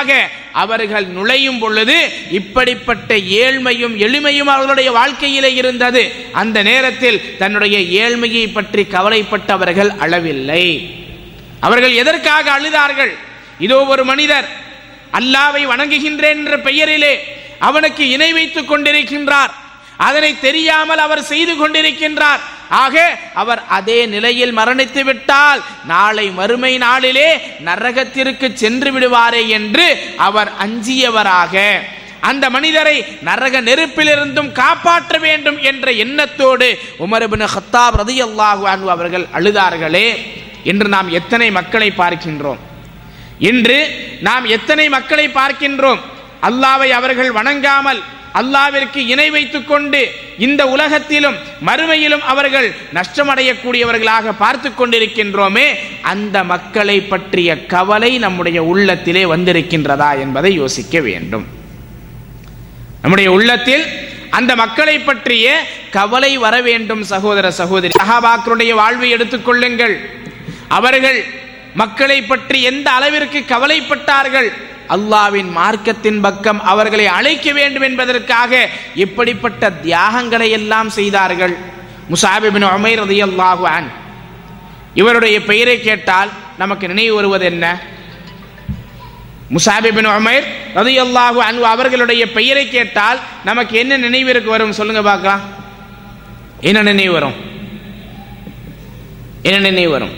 S2: அவர்கள் நுழையும் பொழுது இப்படிப்பட்ட ஏழ்மையும் எளிமையும் அவர்களுடைய வாழ்க்கையிலே இருந்தது அந்த நேரத்தில் தன்னுடைய ஏழ்மையை பற்றி கவலைப்பட்டவர்கள் அளவில்லை அவர்கள் எதற்காக அழுதார்கள் இதோ ஒரு மனிதர் அல்லாவை வணங்குகின்றேன் என்ற பெயரிலே அவனுக்கு இணை வைத்துக் கொண்டிருக்கின்றார் அதனை தெரியாமல் அவர் செய்து கொண்டிருக்கின்றார் ஆக அவர் அதே நிலையில் மரணித்து விட்டால் நாளை மறுமை நாளிலே நரகத்திற்கு சென்று விடுவாரே என்று அவர் அஞ்சியவராக அந்த மனிதரை நரக நெருப்பிலிருந்தும் காப்பாற்ற வேண்டும் என்ற எண்ணத்தோடு உமர் பின் ஹத்தாப் ரதியல்லாஹு அன்ஹு அவர்கள் அழுதார்களே இன்று நாம் எத்தனை மக்களை பார்க்கின்றோம் இன்று நாம் எத்தனை மக்களை பார்க்கின்றோம் அல்லாவை அவர்கள் வணங்காமல் அல்லாவிற்கு இணை வைத்துக் கொண்டு இந்த உலகத்திலும் மறுமையிலும் அவர்கள் நஷ்டமடையக்கூடியவர்களாக பார்த்து கொண்டிருக்கின்றோமே அந்த மக்களை பற்றிய கவலை நம்முடைய உள்ளத்திலே வந்திருக்கின்றதா என்பதை யோசிக்க வேண்டும் நம்முடைய உள்ளத்தில் அந்த மக்களை பற்றிய கவலை வர வேண்டும் சகோதர சகோதரி சஹாபாக்களுடைய வாழ்வை எடுத்துக்கொள்ளுங்கள் அவர்கள் மக்களை பற்றி எந்த அளவிற்கு கவலைப்பட்டார்கள் அல்லாவின் மார்க்கத்தின் பக்கம் அவர்களை அழைக்க வேண்டும் என்பதற்காக இப்படிப்பட்ட தியாகங்களை எல்லாம் செய்தார்கள் முசாபிபின் உமைர் ரதியல்லாஹு அன் இவருடைய பெயரை கேட்டால் நமக்கு நினைவு வருவது என்ன முசாபிபின் உமைர் ரதியல்லாஹு அன்ஹு அவர்களுடைய பெயரை கேட்டால் நமக்கு என்ன நினைவிற்கு வரும் சொல்லுங்க பார்க்கலாம் என்ன நினைவு வரும் என்ன நினைவு வரும்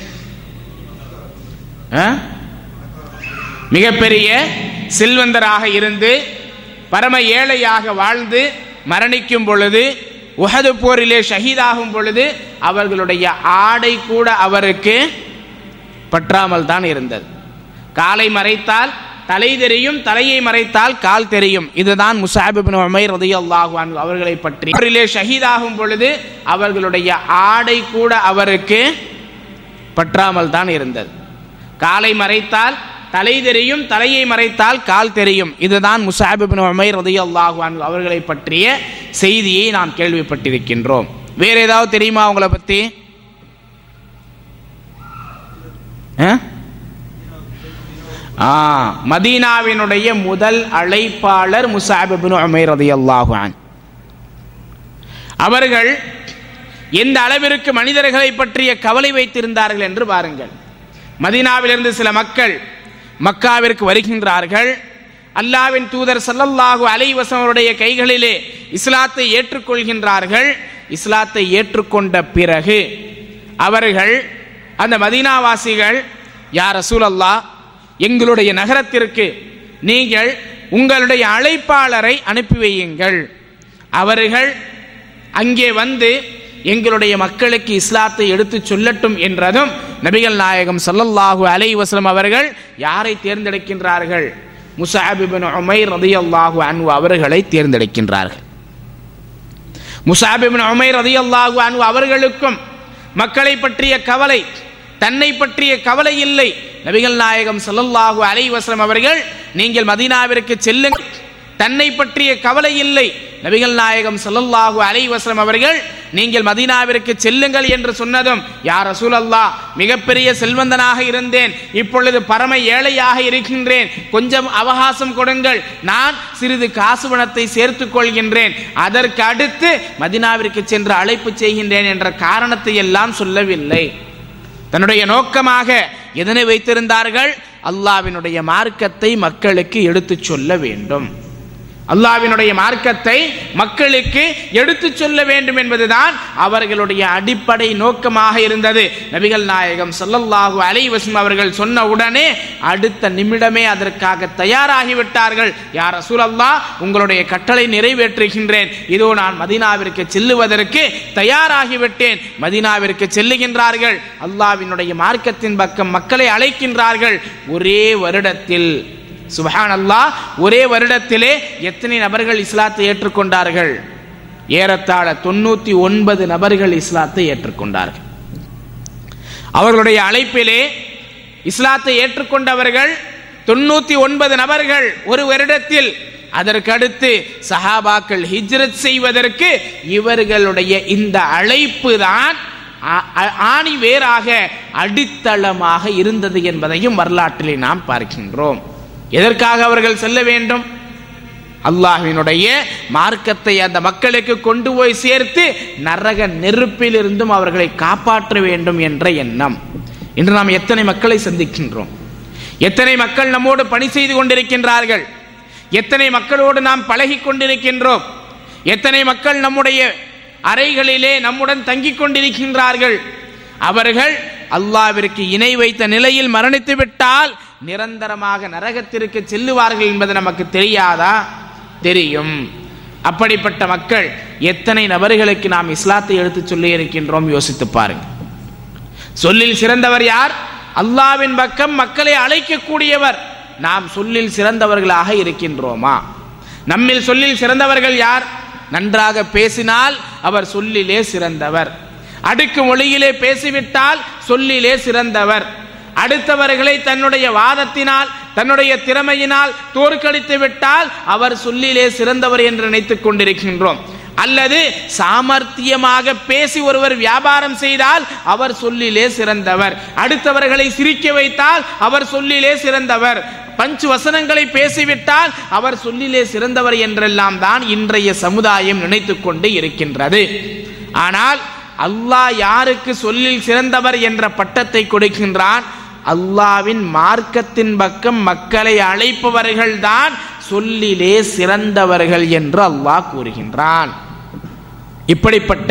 S2: ஆ? மிகப்பெரிய செல்வந்தராக இருந்து பரம ஏழையாக வாழ்ந்து மரணிக்கும் பொழுது உஹது போரிலே ஷஹீதாகும் பொழுது அவர்களுடைய ஆடை கூட அவருக்கு பற்றாமல் தான் இருந்தது காலை மறைத்தால் தலை தெரியும் தலையை மறைத்தால் கால் தெரியும் இதுதான் முசாபிபின் உமைர் ரதியல்லாஹு அன்ஹு அவர்களை பற்றி போரிலே ஷஹீதாகும் பொழுது அவர்களுடைய ஆடை கூட அவருக்கு பற்றாமல் தான் இருந்தது காலை மறைத்தால் தலை தெரியும் தலையை மறைத்தால் கால் தெரியும் இதுதான் முசாபிபின் உமைர் ரதியல்லாஹு அன்ஹு அவர்களை பற்றிய செய்தியை நாம் கேள்விப்பட்டிருக்கின்றோம் வேற ஏதாவது தெரியுமா அவங்கள பத்தி ஆ? ஆ மதீனாவினுடைய முதல் அழைப்பாளர் முசாபிபின் உமைர் ரதியல்லாஹு அன் அவர்கள் எந்த அளவிற்கு மனிதர்களை பற்றிய கவலை வைத்திருந்தார்கள் என்று பாருங்கள் மதீனாவிலிருந்து சில மக்கள் மக்காவிற்கு வருகின்றார்கள் அல்லாவின் தூதர் ஸல்லல்லாஹு அலைஹி வஸல்லம் அவருடைய கைகளிலே இஸ்லாத்தை ஏற்றுக்கொள்கின்றார்கள் இஸ்லாத்தை ஏற்றுக்கொண்ட பிறகு அவர்கள் அந்த மதீனாவாசிகள் யார் ரசூலல்லா எங்களுடைய நகரத்திற்கு நீங்கள் உங்களுடைய அழைப்பாளரை அனுப்பி வையுங்கள் அவர்கள் அங்கே வந்து எங்களுடைய மக்களுக்கு இஸ்லாத்தை எடுத்துச் சொல்லட்டும் என்றதும் நபிகள் நாயகம் ஸல்லல்லாஹு அலைஹி வஸல்லம் அவர்கள் யாரை தேர்ந்தெடுக்கின்றார்கள் முஸஅப் இப்னு உமைர் ரலியல்லாஹு அன்ஹு அவர்களை தேர்ந்தெடுக்கின்றார்கள் முஸஅப் இப்னு உமைர் ரலியல்லாஹு அன்ஹு அவர்களுக்கும் மக்களை பற்றிய கவலை தன்னை பற்றிய கவலை இல்லை நபிகள் நாயகம் ஸல்லல்லாஹு அலைஹி வஸல்லம் அவர்கள் நீங்கள் மதீனாவிற்கு செல்லுங்கள் தன்னை பற்றிய கவலை இல்லை நபிகள் நாயகம் ஸல்லல்லாஹு அலைஹி வஸல்லம் அவர்கள் நீங்கள் மதீனாவிற்கு செல்லுங்கள் என்று சொன்னதும் யார் ரசூலல்லா மிகப்பெரிய செல்வந்தனாக இருந்தேன் இப்பொழுது பரம ஏழையாக இருக்கின்றேன் கொஞ்சம் அவகாசம் கொடுங்கள் நான் சிறிது காசு பணத்தை சேர்த்துக் கொள்கின்றேன் அதற்கு அடுத்து மதீனாவிற்கு சென்று அழைப்பு செய்கின்றேன் என்ற காரணத்தை எல்லாம் சொல்லவில்லை தன்னுடைய நோக்கமாக எதனை வைத்திருந்தார்கள் அல்லாவினுடைய மார்க்கத்தை மக்களுக்கு எடுத்துச் சொல்ல வேண்டும் அல்லாவினுடைய மார்க்கத்தை மக்களுக்கு எடுத்துச் சொல்ல வேண்டும் என்பதுதான் அவர்களுடைய அடிப்படை நோக்கமாக இருந்தது நபிகள் நாயகம் ஸல்லல்லாஹு அலைஹி வஸல்லம் அவர்கள் சொன்ன உடனே அடுத்த நிமிடமே அதற்காக தயாராகிவிட்டார்கள் யார் ரசூலல்லாஹ் உங்களுடைய கட்டளை நிறைவேற்றுகின்றேன் இதோ நான் மதீனாவிற்கு செல்லுவதற்கு தயாராகிவிட்டேன் மதீனாவிற்கு செல்லுகின்றார்கள் அல்லாவினுடைய மார்க்கத்தின் பக்கம் மக்களை அழைக்கின்றார்கள் ஒரே வருடத்தில் சுபஹான் அல்லாஹ் ஒரே வருடத்திலே எத்தனை நபர்கள் இஸ்லாத்தை ஏற்றுக்கொண்டார்கள் ஏறத்தாழ தொண்ணூத்தி ஒன்பது நபர்கள் இஸ்லாத்தை ஏற்றுக்கொண்டார்கள் அவர்களுடைய அழைப்பிலே இஸ்லாத்தை ஏற்றுக்கொண்டவர்கள் தொண்ணூத்தி ஒன்பது நபர்கள் ஒரு வருடத்தில் அதற்கடுத்து சஹாபாக்கள் ஹிஜ்ரத் செய்வதற்கு இவர்களுடைய இந்த அழைப்பு தான் ஆணி வேறாக அடித்தளமாக இருந்தது என்பதையும் வரலாற்றிலே நாம் பார்க்கின்றோம் எதற்காக அவர்கள் செல்ல வேண்டும் அல்லாஹ்வினுடைய மார்க்கத்தை அந்த மக்களுக்கு கொண்டு போய் சேர்த்து நரக நெருப்பில் இருந்தும் அவர்களை காப்பாற்ற வேண்டும் என்ற எண்ணம் இன்று நாம் எத்தனை மக்களை சந்திக்கின்றோம் எத்தனை மக்கள் நம்மோடு பணி செய்து கொண்டிருக்கின்றார்கள் எத்தனை மக்களோடு நாம் பழகி கொண்டிருக்கின்றோம் எத்தனை மக்கள் நம்முடைய அறைகளிலே நம்முடன் தங்கிக் கொண்டிருக்கின்றார்கள் அவர்கள் அல்லாவிற்கு இணை வைத்த நிலையில் மரணித்து விட்டால் நிரந்தரமாக நரகத்திற்கு செல்லுவார்கள் என்பது நமக்கு தெரியாதா தெரியும் அப்படிப்பட்ட மக்கள் எத்தனை நபர்களுக்கு நாம் இஸ்லாத்தை எடுத்துச் சொல்லி இருக்கின்றோம் யோசித்து பாருங்கள் சொல்லில் சிறந்தவர் யார் அல்லாவின் பக்கம் மக்களை அழைக்கக்கூடியவர் நாம் சொல்லில் சிறந்தவர்களாக இருக்கின்றோமா நம்மில் சொல்லில் சிறந்தவர்கள் யார் நன்றாக பேசினால் அவர் சொல்லிலே சிறந்தவர் அடுக்கு மொழியிலே பேசிவிட்டால் சொல்லிலே சிறந்தவர் அடுத்தவர்களை தன்னுடைய வாதத்தினால் தன்னுடைய திறமையினால் தோற்கடித்து விட்டால் அவர் சொல்லிலே சிறந்தவர் என்று நினைத்துக் கொண்டிருக்கின்றோம் அல்லது சாமர்த்தியமாக பேசி ஒருவர் வியாபாரம் செய்தால் அவர் சொல்லிலே சிறந்தவர் அடுத்தவர்களை சிரிக்க வைத்தால் அவர் சொல்லிலே சிறந்தவர் பஞ்சு வசனங்களை பேசிவிட்டால் அவர் சொல்லிலே சிறந்தவர் என்றெல்லாம் தான் இன்றைய சமுதாயம் நினைத்துக் கொண்டு இருக்கின்றது ஆனால் அல்லாஹ் யாருக்கு சொல்லில் சிறந்தவர் என்ற பட்டத்தை கொடுக்கின்றான் அல்லாவின் மார்க்கத்தின் பக்கம் மக்களை அழைப்பவர்கள் தான் சொல்லிலே சிறந்தவர்கள் என்று அல்லாஹ் கூறுகின்றான் இப்படிப்பட்ட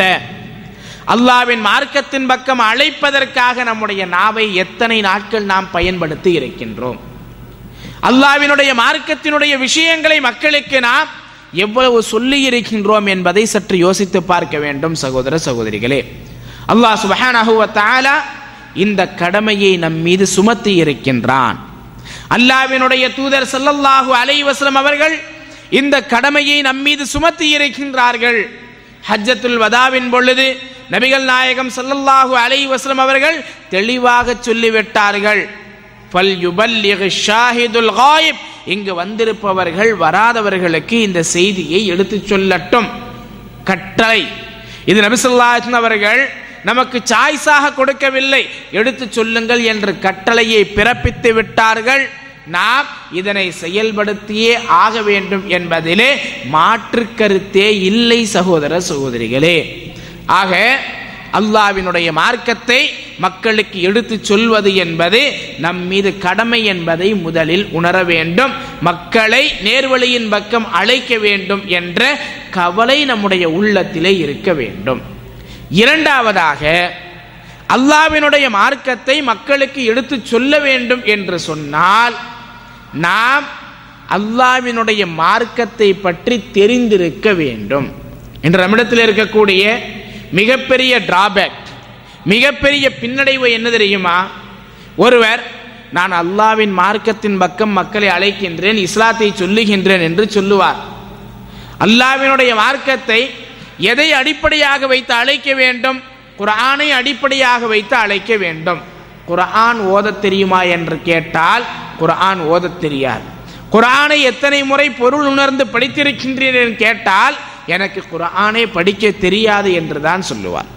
S2: அல்லாவின் மார்க்கத்தின் பக்கம் அழைப்பதற்காக நம்முடைய நாவை எத்தனை நாட்கள் நாம் பயன்படுத்தி இருக்கின்றோம் அல்லாவினுடைய மார்க்கத்தினுடைய விஷயங்களை மக்களுக்கு நாம் எவ்வளவு சொல்லி இருக்கின்றோம் என்பதை சற்று யோசித்து பார்க்க வேண்டும் சகோதர சகோதரிகளே அல்லாஹ் சுபஹானஹு வ தஆலா இந்த கடமையை நம் மீது சுமத்தி இருக்கின்றான் அல்லாவினுடைய தூதர் ஸல்லல்லாஹு அலைஹி வஸல்லம் அவர்கள் இந்த கடமையை நம் மீது சுமத்தி இருக்கின்றார்கள் ஹஜ்ஜத்துல் வதாவின் பொழுது நபிகள் நாயகம் ஸல்லல்லாஹு அலைஹி வஸல்லம் அவர்கள் தெளிவாக சொல்லிவிட்டார்கள் ஃபல் யுபல்லிக் ஷாஹிதுல் காயிப் இங்கு வந்திருப்பவர்கள் வராதவர்களுக்கு இந்த செய்தியை எடுத்துச் சொல்லட்டும் கட்டளை இது நபிசல்லாஹன் அவர்கள் நமக்கு சாய்ஸாக கொடுக்கவில்லை எடுத்துச் சொல்லுங்கள் என்று கட்டளையை பிறப்பித்து விட்டார்கள் நாம் இதனை செயல்படுத்தியே ஆக வேண்டும் என்பதிலே மாற்று கருத்தே இல்லை சகோதர சகோதரிகளே ஆக அல்லாவினுடைய மார்க்கத்தை மக்களுக்கு எடுத்து சொல்வது என்பது நம் மீது கடமை என்பதை முதலில் உணர வேண்டும் மக்களை நேர்வழியின் பக்கம் அழைக்க வேண்டும் என்ற கவலை நம்முடைய உள்ளத்திலே இருக்க வேண்டும் இரண்டாவதாக அல்லாவினுடைய மார்க்கத்தை மக்களுக்கு எடுத்து சொல்ல வேண்டும் என்று சொன்னால் நாம் அல்லாவினுடைய மார்க்கத்தை பற்றி தெரிந்திருக்க வேண்டும் என்று நம்மிடத்தில் இருக்கக்கூடிய மிகப்பெரிய டிராபேக் மிகப்பெரிய பின்னடைவு என்ன தெரியுமா ஒருவர் நான் அல்லாவின் மார்க்கத்தின் பக்கம் மக்களை அழைக்கின்றேன் இஸ்லாத்தை சொல்லுகின்றேன் என்று சொல்லுவார் அல்லாவினுடைய மார்க்கத்தை எதை அடிப்படையாக வைத்து அழைக்க வேண்டும் குர்ஆனை அடிப்படையாக வைத்து அழைக்க வேண்டும் குர்ஆன் ஓதத் தெரியுமா என்று கேட்டால் குர்ஆன் ஓதத் தெரியாது குர்ஆனை எத்தனை முறை பொருள் உணர்ந்து படித்திருக்கின்றீர்கள் என்று கேட்டால் எனக்கு குர்ஆனை படிக்க தெரியாது என்று தான் சொல்லுவார்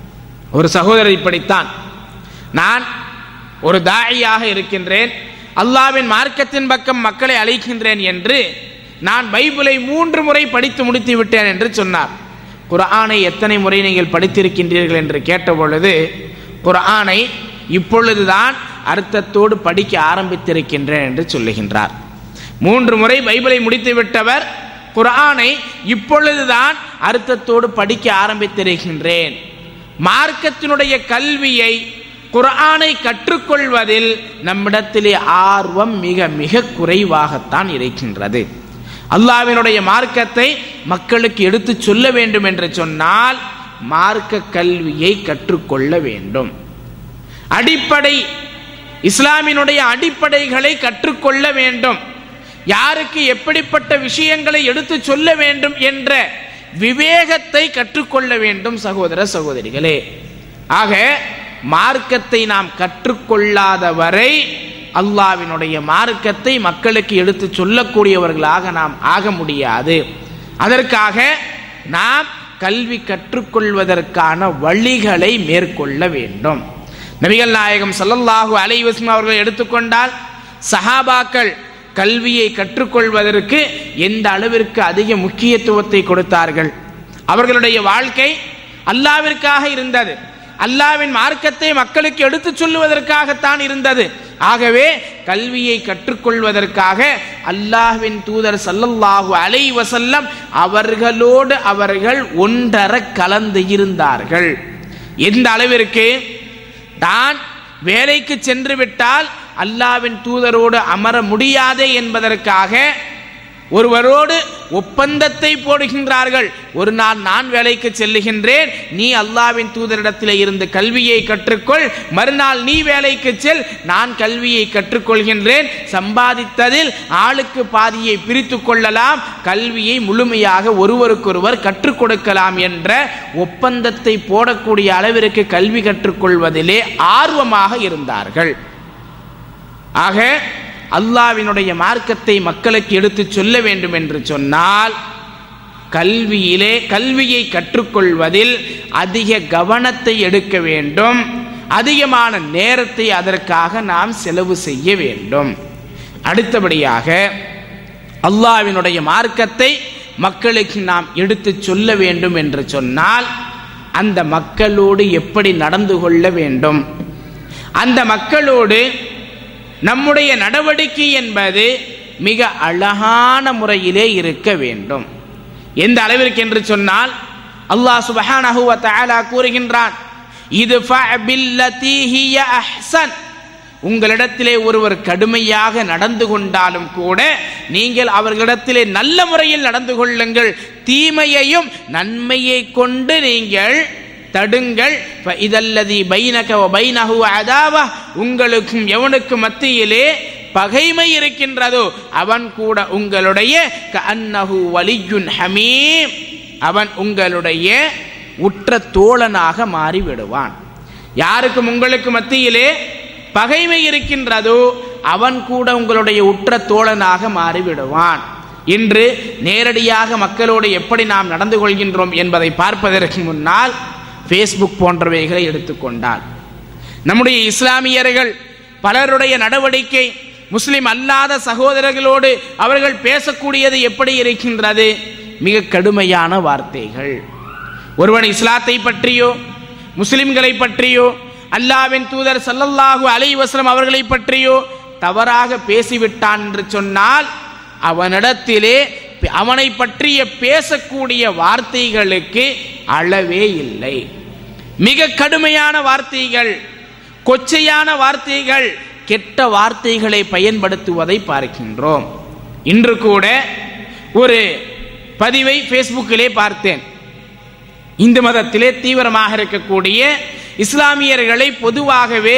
S2: ஒரு சகோதரர் இப்படித்தான் நான் ஒரு தாயியாக இருக்கின்றேன் அல்லாவின் மார்க்கத்தின் பக்கம் மக்களை அழைக்கின்றேன் என்று நான் பைபிளை மூன்று முறை படித்து முடித்து விட்டேன் என்று சொன்னார் குர்ஆனை எத்தனை முறை நீங்கள் படித்திருக்கின்றீர்கள் என்று கேட்டபொழுது குர்ஆனை இப்பொழுதுதான் அர்த்தத்தோடு படிக்க ஆரம்பித்திருக்கின்றேன் என்று சொல்லுகின்றார் மூன்று முறை பைபிளை முடித்து விட்டவர் குர்ஆனை இப்பொழுதுதான் அர்த்தத்தோடு படிக்க ஆரம்பித்திருக்கின்றேன் மார்க்கத்தினுடைய கல்வியை குர்ஆனை கற்றுக்கொள்வதில் நம்மிடத்திலே ஆர்வம் மிக மிக குறைவாகத்தான் இருக்கின்றது அல்லாவினுடைய மார்க்கத்தை மக்களுக்கு எடுத்து சொல்ல வேண்டும் என்று சொன்னால் மார்க்க கல்வியை கற்றுக்கொள்ள வேண்டும் அடிப்படை இஸ்லாமினுடைய அடிப்படைகளை கற்றுக்கொள்ள வேண்டும் யாருக்கு எப்படிப்பட்ட விஷயங்களை எடுத்து சொல்ல வேண்டும் என்ற விவேகத்தை கற்றுக்கொள்ள வேண்டும் சகோதர சகோதரிகளே ஆக மார்க்கத்தை நாம் கற்றுக்கொள்ளாத வரை அல்லாவினுடைய மார்க்கத்தை மக்களுக்கு எடுத்து சொல்லக்கூடியவர்களாக நாம் ஆக முடியாது அதற்காக நாம் கல்வி கற்றுக்கொள்வதற்கான வழிகளை மேற்கொள்ள வேண்டும் நபிகள் நாயகம் ஸல்லல்லாஹு அலைஹி வஸல்லம் அவர்கள் எடுத்துக்கொண்டால் சஹாபாக்கள் கல்வியை கற்றுக்கொள்வதற்கு எந்த அளவிற்கு அதிக முக்கியத்துவத்தை கொடுத்தார்கள் அவர்களுடைய வாழ்க்கை அல்லாவிற்காக இருந்தது அல்லாவின் மார்க்கத்தை மக்களுக்கு எடுத்துச் சொல்லுவதற்காகத்தான் இருந்தது ஆகவே கல்வியை கற்றுக்கொள்வதற்காக அல்லாஹ்வின் தூதர் சல்லல்லாஹு அலை வசல்லம் அவர்களோடு அவர்கள் ஒன்றர கலந்து இருந்தார்கள் எந்த அளவிற்கு தான் வேலைக்கு சென்று விட்டால் அல்லாவின் தூதரோடு அமர முடியாதே என்பதற்காக ஒருவரோடு ஒப்பந்தத்தை போடுகின்றார்கள் ஒரு நாள் நான் வேலைக்கு செல்லுகின்றேன் நீ அல்லாவின் தூதரிடத்தில் இருந்து கல்வியை கற்றுக்கொள் மறுநாள் நீ வேலைக்கு செல் நான் கல்வியை கற்றுக்கொள்கின்றேன் சம்பாதித்ததில் ஆளுக்கு பாதியை பிரித்து கொள்ளலாம் கல்வியை முழுமையாக ஒருவருக்கொருவர் கற்றுக் கொடுக்கலாம் என்ற ஒப்பந்தத்தை போடக்கூடிய அளவிற்கு கல்வி கற்றுக்கொள்வதிலே ஆர்வமாக இருந்தார்கள் ஆக அல்லாவினுடைய மார்க்கத்தை மக்களுக்கு எடுத்துச் சொல்ல வேண்டும் என்று சொன்னால் கல்வியிலே கல்வியை கற்றுக்கொள்வதில் அதிக கவனத்தை எடுக்க வேண்டும் அதிகமான நேரத்தை அதற்காக நாம் செலவு செய்ய வேண்டும் அடுத்தபடியாக அல்லாவினுடைய மார்க்கத்தை மக்களுக்கு நாம் எடுத்துச் சொல்ல வேண்டும் என்று சொன்னால் அந்த மக்களோடு எப்படி நடந்து கொள்ள வேண்டும் அந்த மக்களோடு நம்முடைய நடவடிக்கை என்பது மிக அழகான முறையிலே இருக்க வேண்டும் எந்த அளவிற்கு என்று சொன்னால் அல்லாஹ் சுபஹானஹு வ தஆலா கூறுகின்றான் இது அஹ்சன் உங்களிடத்திலே ஒருவர் கடுமையாக நடந்து கொண்டாலும் கூட நீங்கள் அவர்களிடத்திலே நல்ல முறையில் நடந்து கொள்ளுங்கள் தீமையையும் நன்மையை கொண்டு நீங்கள் தடுங்கள் இதல்லதி பைனக பைனஹு அதாவா உங்களுக்கும் எவனுக்கு மத்தியிலே பகைமை இருக்கின்றதோ அவன் கூட உங்களுடைய கஅன்னஹு வலியுன் ஹமீம் அவன் உங்களுடைய உற்ற தோழனாக மாறி விடுவான் யாருக்கும் உங்களுக்கு மத்தியிலே பகைமை இருக்கின்றதோ அவன் கூட உங்களுடைய உற்ற தோழனாக மாறிவிடுவான் இன்று நேரடியாக மக்களோடு எப்படி நாம் நடந்து கொள்கின்றோம் என்பதை பார்ப்பதற்கு முன்னால் ஃபேஸ்புக் போன்றவைகளை எடுத்துக்கொண்டால் நம்முடைய இஸ்லாமியர்கள் பலருடைய நடவடிக்கை முஸ்லிம் அல்லாத சகோதரர்களோடு அவர்கள் பேசக்கூடியது எப்படி இருக்கின்றது மிக கடுமையான வார்த்தைகள் ஒருவன் இஸ்லாத்தை பற்றியோ முஸ்லிம்களை பற்றியோ அல்லாவின் தூதர் சல்லல்லாஹு அலைவசலம் அவர்களை பற்றியோ தவறாக பேசிவிட்டான் என்று சொன்னால் அவனிடத்திலே அவனை பற்றிய பேசக்கூடிய வார்த்தைகளுக்கு அளவே இல்லை மிக கடுமையான வார்த்தைகள் கொச்சையான வார்த்தைகள் கெட்ட வார்த்தைகளை பயன்படுத்துவதை பார்க்கின்றோம் இன்று கூட ஒரு பதிவை ஃபேஸ்புக்கிலே பார்த்தேன் இந்து மதத்திலே தீவிரமாக இருக்கக்கூடிய இஸ்லாமியர்களை பொதுவாகவே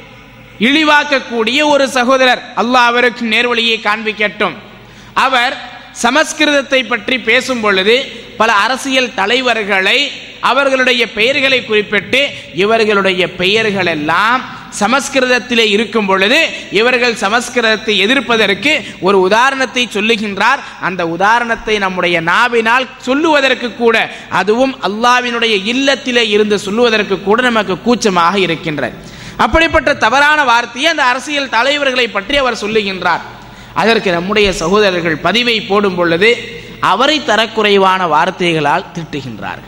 S2: இழிவாக்கக்கூடிய ஒரு சகோதரர் அல்லாஹ் அவருக்கு நேர்வழியை காண்பிக்கட்டும் அவர் சமஸ்கிருதத்தை பற்றி பேசும் பொழுது பல அரசியல் தலைவர்களை அவர்களுடைய பெயர்களை குறிப்பிட்டு இவர்களுடைய பெயர்கள் எல்லாம் சமஸ்கிருதத்திலே இருக்கும் பொழுது இவர்கள் சமஸ்கிருதத்தை எதிர்ப்பதற்கு ஒரு உதாரணத்தை சொல்லுகின்றார் அந்த உதாரணத்தை நம்முடைய நாவினால் சொல்லுவதற்கு கூட அதுவும் அல்லாவினுடைய இல்லத்திலே இருந்து சொல்லுவதற்கு கூட நமக்கு கூச்சமாக இருக்கின்றது அப்படிப்பட்ட தவறான வார்த்தையை அந்த அரசியல் தலைவர்களை பற்றி அவர் சொல்லுகின்றார் அதற்கு நம்முடைய சகோதரர்கள் பதிவை போடும் பொழுது அவரை தரக்குறைவான வார்த்தைகளால் திட்டுகின்றார்கள்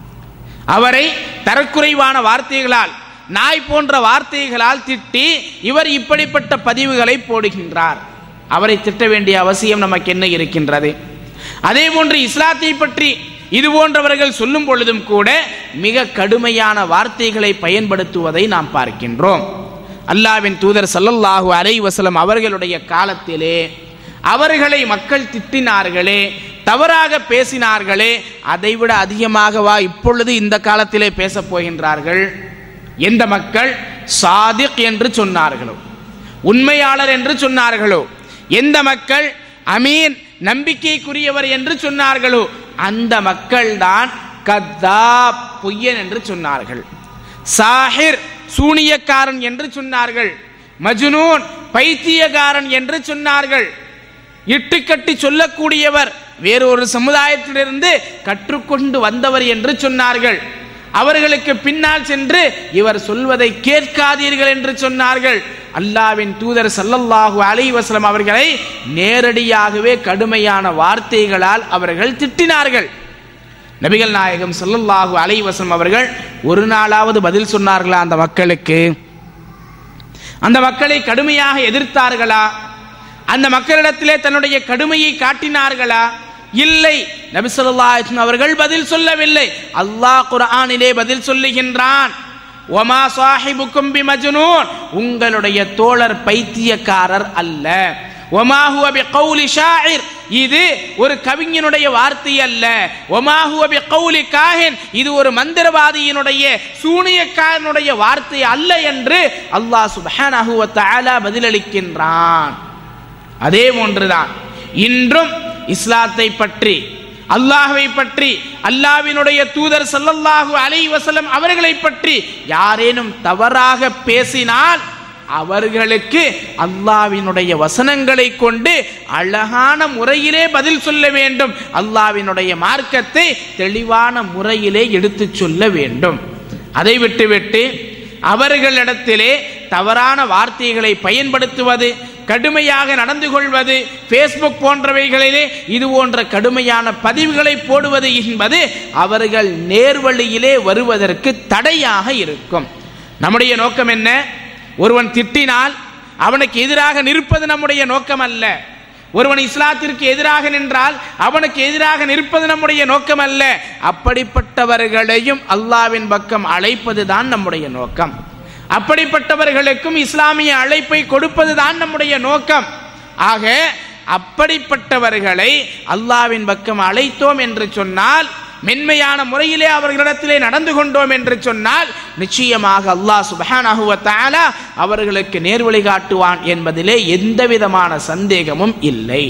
S2: அவரை தரக்குறைவான வார்த்தைகளால் நாய் போன்ற வார்த்தைகளால் திட்டி இவர் இப்படிப்பட்ட பதிவுகளை போடுகின்றார் அவரை திட்ட வேண்டிய அவசியம் நமக்கு என்ன இருக்கின்றது அதே போன்று இஸ்லாத்தை பற்றி இது போன்றவர்கள் சொல்லும் பொழுதும் கூட மிக கடுமையான வார்த்தைகளை பயன்படுத்துவதை நாம் பார்க்கின்றோம் அல்லாவின் தூதர் சல்லல்லாஹு அலை வசலம் அவர்களுடைய காலத்திலே அவர்களை மக்கள் திட்டினார்களே தவறாக பேசினார்களே அதைவிட அதிகமாகவா இப்பொழுது இந்த காலத்திலே பேசப் போகின்றார்கள் எந்த மக்கள் சாதிக் என்று சொன்னார்களோ உண்மையாளர் என்று சொன்னார்களோ எந்த மக்கள் அமீன் நம்பிக்கைக்குரியவர் என்று சொன்னார்களோ அந்த மக்கள் தான் கத்தாப் பொய்யன் என்று சொன்னார்கள் சாஹிர் சூனியக்காரன் என்று சொன்னார்கள் மஜ்னூன் பைத்தியக்காரன் என்று சொன்னார்கள் இட்டுக்கட்டி சொல்லக்கூடியவர் வேறொரு சமுதாயத்திலிருந்து கற்றுக்கொண்டு வந்தவர் என்று சொன்னார்கள் அவர்களுக்கு பின்னால் சென்று இவர் சொல்வதை கேட்காதீர்கள் என்று சொன்னார்கள் அல்லாவின் தூதர் சல்லல்லாஹு அலைஹி வஸல்லம் அவர்களை நேரடியாகவே கடுமையான வார்த்தைகளால் அவர்கள் திட்டினார்கள் நபிகள் நாயகம் ஸல்லல்லாஹு அலைஹி வஸல்லம் அவர்கள் ஒரு நாளாவது பதில் சொன்னார்களா அந்த மக்களுக்கு அந்த மக்களை கடுமையாக எதிர்த்தார்களா அந்த மக்களிடத்திலே தன்னுடைய கடுமையை காட்டினார்களா இல்லை நபி ஸல்லல்லாஹு அலைஹி வஸல்லம் அவர்கள் பதில் சொல்லவில்லை அல்லாஹ் குர்ஆனிலே பதில் சொல்லுகின்றான் ஒமா சாஹிபுக்கும் பிமஜ்னூன் உங்களுடைய தோழர் பைத்தியக்காரர் அல்ல ஒமா ஹுவ பிகௌலி ஷாயிர் இது ஒரு கவிஞனுடைய வார்த்தை அல்ல ஒமா ஹுவ பிகௌலி காஹின் இது ஒரு மந்திரவாதியினுடைய சூனியக்காரனுடைய வார்த்தை அல்ல என்று அல்லாஹ் சுப்ஹானஹு வ தஆலா பதிலளிக்கின்றான் அதே போன்றுதான் இன்றும் இஸ்லாத்தை பற்றி அல்லாஹ்வை பற்றி அல்லாஹ்வினுடைய தூதர் ஸல்லல்லாஹு அலைஹி வஸல்லம் அவர்களை பற்றி யாரேனும் தவறாக பேசினால் அவர்களுக்கு அல்லாஹ்வினுடைய வசனங்களை கொண்டு அழகான முறையிலே பதில் சொல்ல வேண்டும் அல்லாஹ்வினுடைய மார்க்கத்தை தெளிவான முறையிலே எடுத்துச் சொல்ல வேண்டும் அதை விட்டுவிட்டு அவர்களிடத்திலே தவறான வார்த்தைகளை பயன்படுத்துவது கடுமையாக நடந்து கொள்வது ஃபேஸ்புக் போன்றவைகளிலே இது போன்ற கடுமையான பதிவுகளை போடுவது என்பது அவர்கள் நேர்வழியிலே வருவதற்கு தடையாக இருக்கும் நம்முடைய நோக்கம் என்ன ஒருவன் திட்டினால் அவனுக்கு எதிராக நிற்பது நம்முடைய நோக்கம் அல்ல ஒருவன் இஸ்லாத்திற்கு எதிராக நின்றால் அவனுக்கு எதிராக நிற்பது நம்முடைய நோக்கம் அல்ல அப்படிப்பட்டவர்களையும் அல்லாவின் பக்கம் அழைப்பதுதான் நம்முடைய நோக்கம் அப்படிப்பட்டவர்களுக்கும் இஸ்லாமிய அழைப்பை கொடுப்பதுதான் நம்முடைய நோக்கம் ஆக அப்படிப்பட்டவர்களை அல்லாவின் பக்கம் அழைத்தோம் என்று சொன்னால் மென்மையான முறையிலே அவர்களிடத்திலே நடந்து கொண்டோம் என்று சொன்னால் நிச்சயமாக அல்லாஹ் சுபஹானஹு வ தஆலா அவர்களுக்கு நேர்வழி காட்டுவான் என்பதிலே எந்த விதமான சந்தேகமும் இல்லை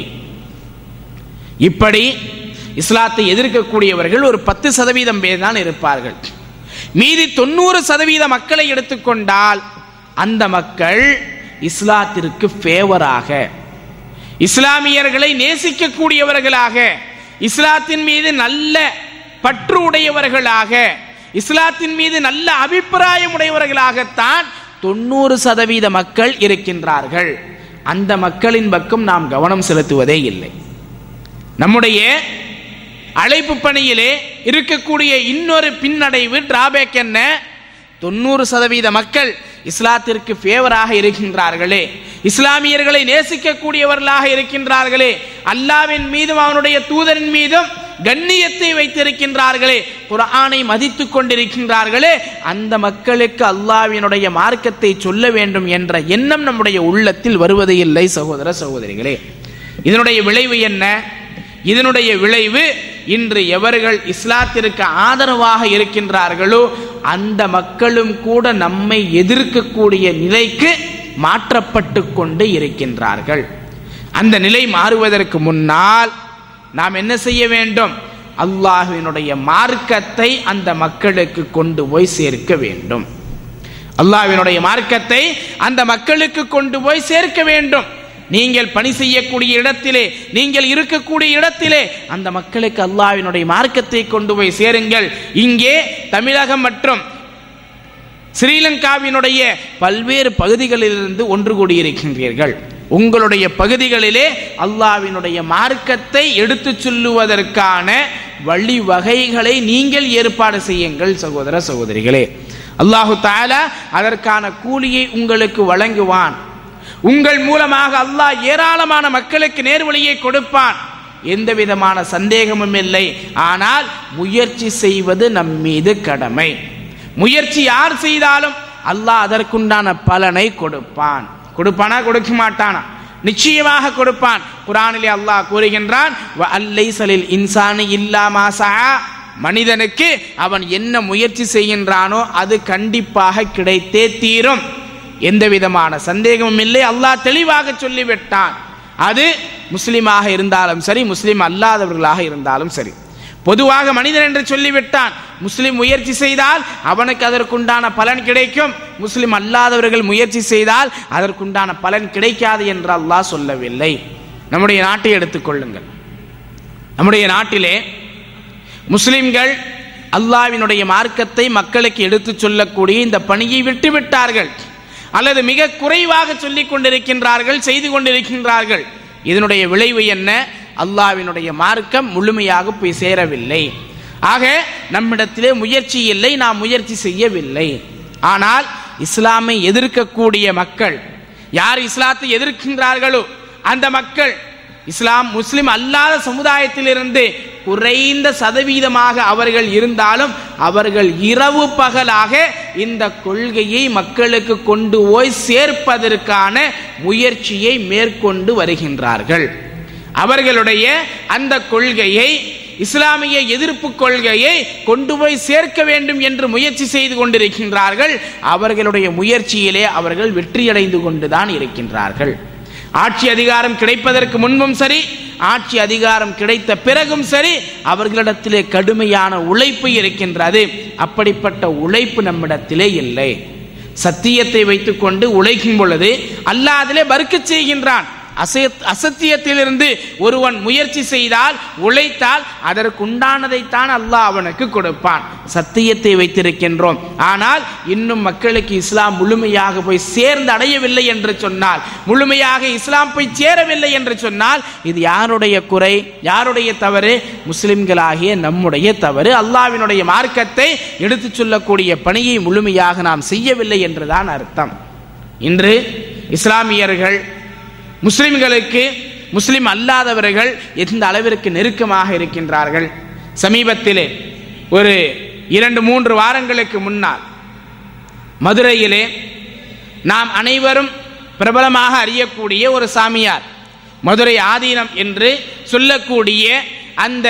S2: இப்படி இஸ்லாத்தை எதிர்க்கக்கூடியவர்கள் ஒரு பத்து சதவீதம் பேர் தான் இருப்பார்கள் மீதி தொண்ணூறு சதவீத மக்களை எடுத்துக்கொண்டால் அந்த மக்கள் இஸ்லாத்திற்கு ஃபேவராக இஸ்லாமியர்களை நேசிக்கக்கூடியவர்களாக இஸ்லாத்தின் மீது நல்ல பற்று உடையவர்களாக இஸ்லாத்தின் மீது நல்ல அபிப்பிராயம் உடையவர்களாகத்தான் தொண்ணூறு சதவீத மக்கள் இருக்கின்றார்கள் அந்த மக்களின் பக்கம் நாம் கவனம் செலுத்துவதே இல்லை நம்முடைய அழைப்பு பணியிலே இருக்கக்கூடிய இன்னொரு பின்னடைவு டிராபேக் என்ன தொண்ணூறு சதவீத மக்கள் இஸ்லாத்திற்கு ஃபேவராக இருக்கின்றார்களே இஸ்லாமியர்களை நேசிக்கக்கூடியவர்களாக இருக்கின்றார்களே அல்லாவின் மீதும் அவனுடைய தூதரின் மீதும் கண்ணியத்தை வைத்திருக்கின்றார்களே குர்ஆனை மதித்துக் கொண்டிருக்கின்றார்களே அந்த மக்களுக்கு அல்லாவினுடைய மார்க்கத்தை சொல்ல வேண்டும் என்ற எண்ணம் நம்முடைய உள்ளத்தில் வருவது இல்லை சகோதர சகோதரிகளே இதனுடைய விளைவு என்ன இதனுடைய விளைவு இன்று எவர்கள் இஸ்லாத்திற்கு ஆதரவாக இருக்கின்றார்களோ அந்த மக்களும் கூட நம்மை எதிர்க்கக்கூடிய நிலைக்கு மாற்றப்பட்டு கொண்டு இருக்கின்றார்கள் அந்த நிலை மாறுவதற்கு முன்னால் நாம் என்ன செய்ய வேண்டும் அல்லாஹ்வினுடைய மார்க்கத்தை அந்த மக்களுக்கு கொண்டு போய் சேர்க்க வேண்டும் அல்லாஹ்வினுடைய மார்க்கத்தை அந்த மக்களுக்கு கொண்டு போய் சேர்க்க வேண்டும் நீங்கள் பணி செய்யக்கூடிய இடத்திலே நீங்கள் இருக்கக்கூடிய இடத்திலே அந்த மக்களுக்கு அல்லாஹ்வினுடைய மார்க்கத்தை கொண்டு போய் சேருங்கள் இங்கே தமிழகம் மற்றும் ஸ்ரீலங்காவினுடைய பல்வேறு பகுதிகளிலிருந்து ஒன்று கூடியிருக்கின்றீர்கள் உங்களுடைய பகுதிகளிலே அல்லாவினுடைய மார்க்கத்தை எடுத்துச் சொல்லுவதற்கான வழிவகைகளை நீங்கள் ஏற்பாடு செய்யுங்கள் சகோதர சகோதரிகளே அல்லாஹு தாலா அதற்கான கூலியை உங்களுக்கு வழங்குவான் உங்கள் மூலமாக அல்லாஹ் ஏராளமான மக்களுக்கு நேர்வழியை கொடுப்பான் எந்த விதமான சந்தேகமும் இல்லை ஆனால் முயற்சி செய்வது நம் மீது கடமை முயற்சி யார் செய்தாலும் அல்லாஹ் அதற்குண்டான பலனை கொடுப்பான் கொடுப்பானா கொடுக்க மாட்டானா நிச்சயமாக கொடுப்பான் குரானிலே அல்லாஹ் கூறுகின்றான் அல்லைசலில் இன்சானி இல்லாமா மனிதனுக்கு அவன் என்ன முயற்சி செய்கின்றானோ அது கண்டிப்பாக கிடைத்தே தீரும் எந்த விதமான சந்தேகமும் இல்லை அல்லாஹ் தெளிவாக சொல்லிவிட்டான் அது முஸ்லிமாக இருந்தாலும் சரி முஸ்லிம் அல்லாதவர்களாக இருந்தாலும் சரி பொதுவாக மனிதன் என்று சொல்லிவிட்டான் முஸ்லிம் முயற்சி செய்தால் அவனுக்கு அதற்குண்டான பலன் கிடைக்கும் முஸ்லிம் அல்லாதவர்கள் முயற்சி செய்தால் அதற்குண்டான பலன் கிடைக்காது என்று அல்லாஹ் சொல்லவில்லை நம்முடைய நாட்டை எடுத்துக்கொள்ளுங்கள் நம்முடைய நாட்டிலே முஸ்லிம்கள் அல்லாவினுடைய மார்க்கத்தை மக்களுக்கு எடுத்துச் சொல்லக்கூடிய இந்த பணியை விட்டுவிட்டார்கள் அல்லது மிக குறைவாக சொல்லிக் கொண்டிருக்கின்றார்கள் செய்து கொண்டிருக்கின்றார்கள் இதனுடைய விளைவு என்ன அல்லாவினுடைய மார்க்கம் முழுமையாக போய் சேரவில்லை ஆக நம்மிடத்திலே முயற்சி இல்லை நாம் முயற்சி செய்யவில்லை ஆனால் இஸ்லாமை எதிர்க்கக்கூடிய மக்கள் யார் இஸ்லாத்தை எதிர்க்கின்றார்களோ அந்த மக்கள் இஸ்லாம் முஸ்லிம் அல்லாத சமுதாயத்திலிருந்து குறைந்த சதவீதமாக அவர்கள் இருந்தாலும் அவர்கள் இரவு பகலாக இந்த கொள்கையை மக்களுக்கு கொண்டு போய் சேர்ப்பதற்கான முயற்சியை மேற்கொண்டு வருகின்றார்கள் அவர்களுடைய அந்த கொள்கையை இஸ்லாமிய எதிர்ப்பு கொள்கையை கொண்டு போய் சேர்க்க வேண்டும் என்று முயற்சி செய்து கொண்டிருக்கின்றார்கள் அவர்களுடைய முயற்சியிலே அவர்கள் வெற்றியடைந்து கொண்டுதான் இருக்கின்றார்கள் ஆட்சி அதிகாரம் கிடைப்பதற்கு முன்பும் சரி ஆட்சி அதிகாரம் கிடைத்த பிறகும் சரி அவர்களிடத்திலே கடுமையான உழைப்பு இருக்கின்றது அப்படிப்பட்ட உழைப்பு நம்மிடத்திலே இல்லை சத்தியத்தை வைத்துக்கொண்டு உழைக்கும் பொழுது அல்லாஹ் அதிலே பருக்கச் செய்கின்றான் அசத் அசத்தியத்திலிருந்து ஒருவன் முயற்சி செய்தால் உழைத்தால் அதற்குண்டானதைத்தான் அல்லாஹ் அவனுக்கு கொடுப்பான் சத்தியத்தை வைத்திருக்கின்றோம் ஆனால் இன்னும் மக்களுக்கு இஸ்லாம் முழுமையாக போய் சேர்ந்து அடையவில்லை என்று சொன்னால் முழுமையாக இஸ்லாம் போய் சேரவில்லை என்று சொன்னால் இது யாருடைய குறை யாருடைய தவறு முஸ்லிம்களாகிய நம்முடைய தவறு அல்லாவினுடைய மார்க்கத்தை எடுத்துச் சொல்லக்கூடிய பணியை முழுமையாக நாம் செய்யவில்லை என்றுதான் அர்த்தம் இன்று இஸ்லாமியர்கள் முஸ்லிம்களுக்கு முஸ்லிம் அல்லாதவர்கள் எந்த அளவிற்கு நெருக்கமாக இருக்கின்றார்கள் சமீபத்திலே ஒரு இரண்டு மூன்று வாரங்களுக்கு முன்னால் மதுரையிலே நாம் அனைவரும் பிரபலமாக அறியக்கூடிய ஒரு சாமியார் மதுரை ஆதீனம் என்று சொல்லக்கூடிய அந்த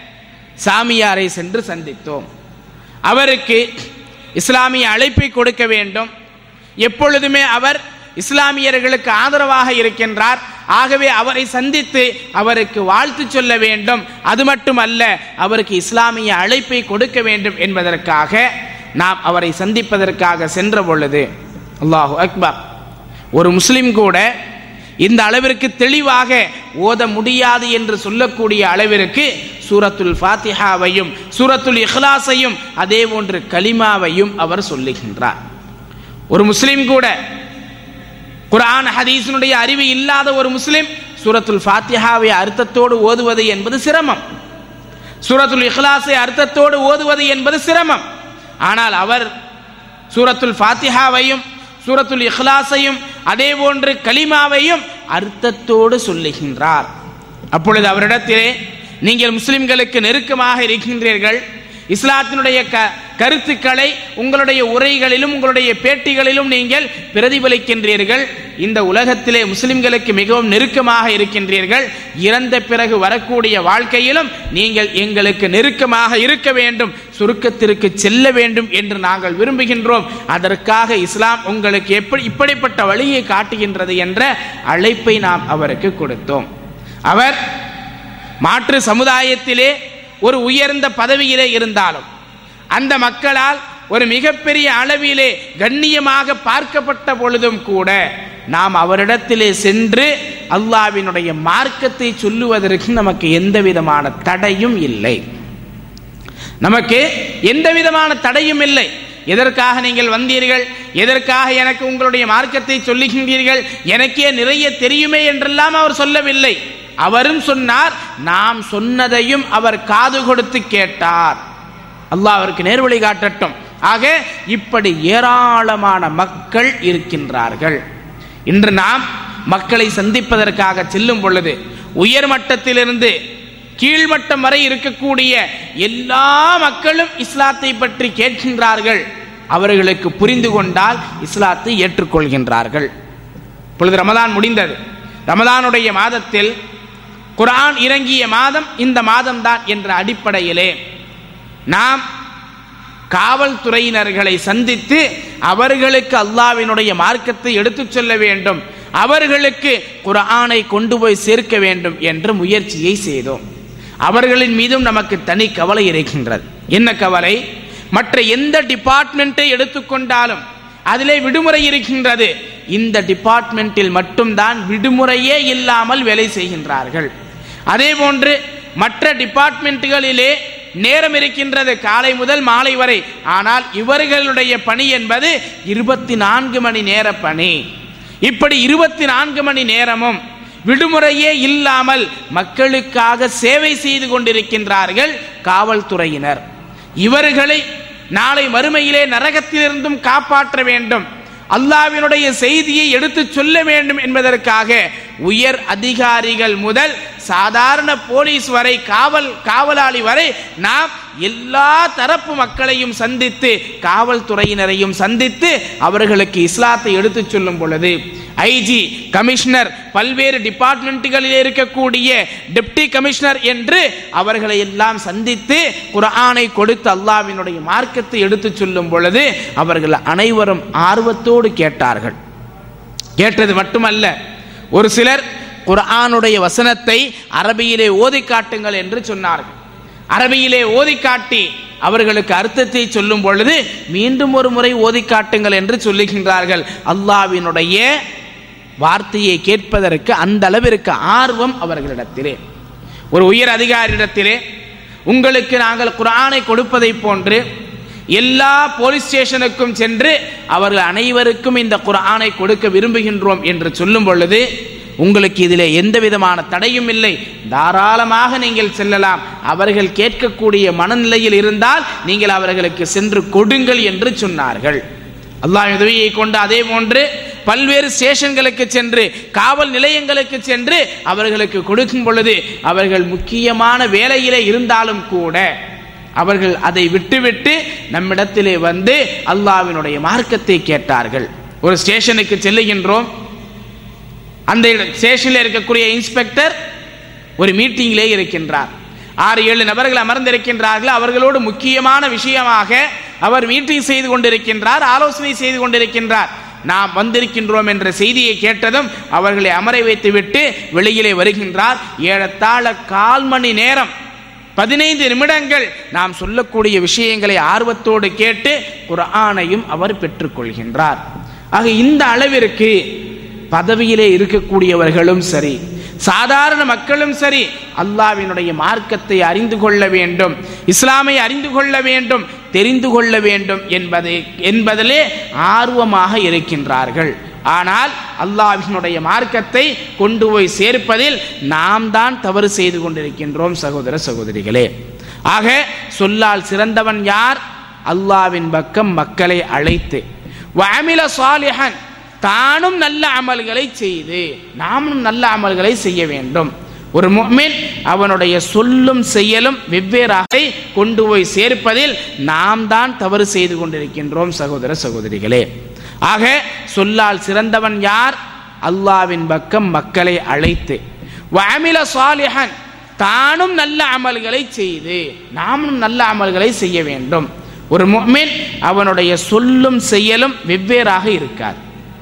S2: சாமியாரை சென்று சந்தித்தோம் அவருக்கு இஸ்லாமிய அழைப்பை கொடுக்க வேண்டும் எப்பொழுதுமே அவர் இஸ்லாமியர்களுக்கு ஆதரவாக இருக்கின்றார் ஆகவே அவரை சந்தித்து அவருக்கு வாழ்த்து சொல்ல வேண்டும் அது மட்டுமல்ல அவருக்கு இஸ்லாமிய அழைப்பை கொடுக்க வேண்டும் என்பதற்காக நாம் அவரை சந்திப்பதற்காக சென்ற பொழுது அல்லாஹு அக்பர் ஒரு முஸ்லிம் கூட இந்த அளவிற்கு தெளிவாக ஓத முடியாது என்று சொல்லக்கூடிய அளவிற்கு சூரத்துல் ஃபாத்திஹாவையும் சூரத்துல் இஹ்லாஸையும் அதே போன்று கலிமாவையும் அவர் சொல்லுகின்றார் ஒரு முஸ்லிம் கூட குர்ஆன் ஹதீஸினுடைய அறிவு இல்லாத ஒரு முஸ்லிம் சூரத்துல் ஃபாத்திஹாவை அர்த்தத்தோடு ஓதுவது என்பது சிரமம் சூரத்துல் இஹ்லாஸை அர்த்தத்தோடு ஓதுவது என்பது சிரமம் ஆனால் அவர் சூரத்துல் ஃபாத்திஹாவையும் சூரத்துல் இஹ்லாஸையும் அதே போன்று கலிமாவையும் அர்த்தத்தோடு சொல்லுகின்றார் அப்பொழுது அவரிடத்திலே நீங்கள் முஸ்லிம்களுக்கு நெருக்கமாக இருக்கின்றீர்கள் இஸ்லாத்தினுடைய க கருத்துக்களை உங்களுடைய உரைகளிலும் உங்களுடைய பேட்டிகளிலும் நீங்கள் பிரதிபலிக்கின்றீர்கள் இந்த உலகத்திலே முஸ்லிம்களுக்கு மிகவும் நெருக்கமாக இருக்கின்றீர்கள் இறந்த பிறகு வரக்கூடிய வாழ்க்கையிலும் நீங்கள் எங்களுக்கு நெருக்கமாக இருக்க வேண்டும் சுருக்கத்திற்கு செல்ல வேண்டும் என்று நாங்கள் விரும்புகின்றோம் அதற்காக இஸ்லாம் உங்களுக்கு எப்படி இப்படிப்பட்ட வழியை காட்டுகின்றது என்ற அழைப்பை நாம் அவருக்கு கொடுத்தோம் அவர் மாற்று சமுதாயத்திலே ஒரு உயர்ந்த பதவியிலே இருந்தாலும் அந்த மக்களால் ஒரு மிகப்பெரிய அளவிலே கண்ணியமாக பார்க்கப்பட்ட பொழுதும் கூட நாம் அவரிடத்திலே சென்று அல்லாவினுடைய மார்க்கத்தை சொல்லுவதற்கு நமக்கு எந்த விதமான தடையும் இல்லை நமக்கு எந்த விதமான தடையும் இல்லை எதற்காக நீங்கள் வந்தீர்கள் எதற்காக எனக்கு உங்களுடைய மார்க்கத்தை சொல்லுகின்றீர்கள் எனக்கே நிறைய தெரியுமே என்றெல்லாம் அவர் சொல்லவில்லை அவரும் சொன்னார் நாம் சொன்னதையும் அவர் காது கொடுத்து கேட்டார் அல்லாஹ் அவருக்கு நேர்வழி காட்டட்டும் ஆக இப்படி ஏராளமான மக்கள் இருக்கின்றார்கள் இன்று நாம் மக்களை சந்திப்பதற்காக செல்லும் பொழுது உயர்மட்டத்திலிருந்து கீழ்மட்டம் வரை இருக்கக்கூடிய எல்லா மக்களும் இஸ்லாத்தை பற்றி கேட்கின்றார்கள் அவர்களுக்கு புரிந்து கொண்டால் இஸ்லாத்தை ஏற்றுக்கொள்கின்றார்கள் இப்பொழுது ரமதான் முடிந்தது ரமதானுடைய மாதத்தில் குர்ஆன் இறங்கிய மாதம் இந்த மாதம்தான் என்ற அடிப்படையிலே நாம் காவல்துறையினர்களை சந்தித்து அவர்களுக்கு அல்லாவினுடைய மார்க்கத்தை எடுத்துச் சொல்ல வேண்டும் அவர்களுக்கு குர்ஆனை கொண்டு போய் சேர்க்க வேண்டும் என்ற முயற்சியை செய்தோம் அவர்களின் மீதும் நமக்கு தனி கவலை இருக்கின்றது என்ன கவலை மற்ற எந்த டிபார்ட்மெண்ட்டை எடுத்துக்கொண்டாலும் அதிலே விடுமுறை இருக்கின்றது இந்த டிபார்ட்மெண்ட்டில் மட்டும்தான் விடுமுறையே இல்லாமல் வேலை செய்கின்றார்கள் அதே போன்று மற்ற டிபார்ட்மெண்ட்டுகளிலே நேரம் இருக்கின்றது காலை முதல் மாலை வரை ஆனால் இவர்களுடைய பணி என்பது இருபத்தி நான்கு மணி நேர பணி இப்படி இருபத்தி நான்கு மணி நேரமும் விடுமுறையே இல்லாமல் மக்களுக்காக சேவை செய்து கொண்டிருக்கின்றார்கள் காவல்துறையினர் இவர்களை நாளை மறுமையிலே நரகத்திலிருந்தும் காப்பாற்ற வேண்டும் அல்லாவினுடைய செய்தியை எடுத்துச் சொல்ல வேண்டும் என்பதற்காக உயர் அதிகாரிகள் முதல் சாதாரண போலீஸ் வரை காவல் காவலாளி வரை நாம் எல்லா தரப்பு மக்களையும் சந்தித்து காவல்துறையினரையும் சந்தித்து அவர்களுக்கு இஸ்லாத்தை எடுத்துச் சொல்லும் பொழுது ஐஜி கமிஷனர் பல்வேறு டிபார்ட்மெண்ட்டுகளில் இருக்கக்கூடிய டெப்டி கமிஷனர் என்று அவர்களை எல்லாம் சந்தித்து குர்ஆனை கொடுத்து அல்லாவினுடைய மார்க்கத்தை எடுத்துச் சொல்லும் பொழுது அவர்கள் அனைவரும் ஆர்வத்தோடு கேட்டார்கள் கேட்டது மட்டுமல்ல ஒரு சிலர் குர்ஆனுடைய வசனத்தை அரபியிலே ஓதி காட்டுங்கள் என்று சொன்னார்கள் அரபியிலே ஓதி காட்டி அவர்களுக்கு அர்த்தத்தை சொல்லும் பொழுது மீண்டும் ஒரு முறை ஓதி காட்டுங்கள் என்று சொல்லுகின்றார்கள் அல்லாவினுடைய வார்த்தையை கேட்பதற்கு அந்த அளவிற்கு ஆர்வம் அவர்களிடத்திலே ஒரு உயர் அதிகாரியிடத்திலே உங்களுக்கு நாங்கள் குர்ஆனை கொடுப்பதைப் போன்று எல்லா போலீஸ் ஸ்டேஷனுக்கும் சென்று அவர்கள் அனைவருக்கும் இந்த குர்ஆனை கொடுக்க விரும்புகின்றோம் என்று சொல்லும் பொழுது உங்களுக்கு இதிலே எந்த விதமான தடையும் இல்லை தாராளமாக நீங்கள் செல்லலாம் அவர்கள் கேட்கக்கூடிய மனநிலையில் இருந்தால் நீங்கள் அவர்களுக்கு சென்று கொடுங்கள் என்று சொன்னார்கள் அல்லாஹ் உதவியை கொண்டு அதே போன்று பல்வேறு ஸ்டேஷன்களுக்கு சென்று காவல் நிலையங்களுக்கு சென்று அவர்களுக்கு கொடுக்கும் பொழுது அவர்கள் முக்கியமான வேலையிலே இருந்தாலும் கூட அவர்கள் அதை விட்டுவிட்டு நம்மிடத்திலே வந்து அல்லாவினுடைய மார்க்கத்தை கேட்டார்கள் ஒரு ஸ்டேஷனுக்கு செல்லுகின்றோம் அந்த ஸ்டேஷனில் இருக்கக்கூடிய இன்ஸ்பெக்டர் ஒரு மீட்டிங்கிலே இருக்கின்றார் ஆறு ஏழு நபர்கள் அமர்ந்திருக்கின்றார்கள் அவர்களோடு முக்கியமான விஷயமாக அவர் மீட்டிங் செய்து கொண்டிருக்கின்றார் ஆலோசனை செய்து கொண்டிருக்கின்றார் நாம் வந்திருக்கின்றோம் என்ற செய்தியை கேட்டதும் அவர்களை அமர வைத்துவிட்டு வெளியிலே வருகின்றார் ஏறத்தாழ கால் மணி நேரம் பதினைந்து நிமிடங்கள் நாம் சொல்லக்கூடிய விஷயங்களை ஆர்வத்தோடு கேட்டு குர்ஆனையும் அவர் பெற்றுக்கொள்கின்றார் ஆக இந்த அளவிற்கு பதவியிலே இருக்கக்கூடியவர்களும் சரி சாதாரண மக்களும் சரி அல்லாவினுடைய மார்க்கத்தை அறிந்து கொள்ள வேண்டும் இஸ்லாமை அறிந்து கொள்ள வேண்டும் தெரிந்து கொள்ள வேண்டும் என்பதை என்பதிலே ஆர்வமாக இருக்கின்றார்கள் ஆனால் அல்லாஹ்வினுடைய மார்க்கத்தை கொண்டு போய் சேர்ப்பதில் நாம் தான் தவறு செய்து கொண்டிருக்கின்றோம் சகோதர சகோதரிகளே ஆக சொல்லால் சிறந்தவன் யார் அல்லாவின் பக்கம் மக்களை அழைத்து வஅமில சாலிஹன் தானும் நல்ல அமல்களை செய்து நாமும் நல்ல அமல்களை செய்ய வேண்டும் ஒரு முஃமின் அவனுடைய சொல்லும் செயலும் வெவ்வேறாக கொண்டு போய் சேர்ப்பதில் நாம் தான் தவறு செய்து கொண்டிருக்கின்றோம் சகோதர சகோதரிகளே ஆக சொல்லால் சிறந்தவன் யார் அல்லாவின் பக்கம் மக்களை அழைத்து வஅமில சாலிஹன் தானும் நல்ல அமல்களை செய்து நாமும் நல்ல அமல்களை செய்ய வேண்டும் ஒரு முஃமின் அவனுடைய சொல்லும் செயலும் வெவ்வேறாக இருக்காது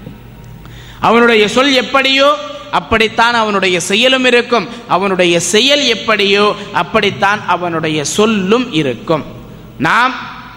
S2: அவனுடைய சொல் எப்படியோ அப்படித்தான் அவனுடைய செயலும் இருக்கும் அவனுடைய செயல் எப்படியோ அப்படித்தான் அவனுடைய சொல்லும் இருக்கும் நாம்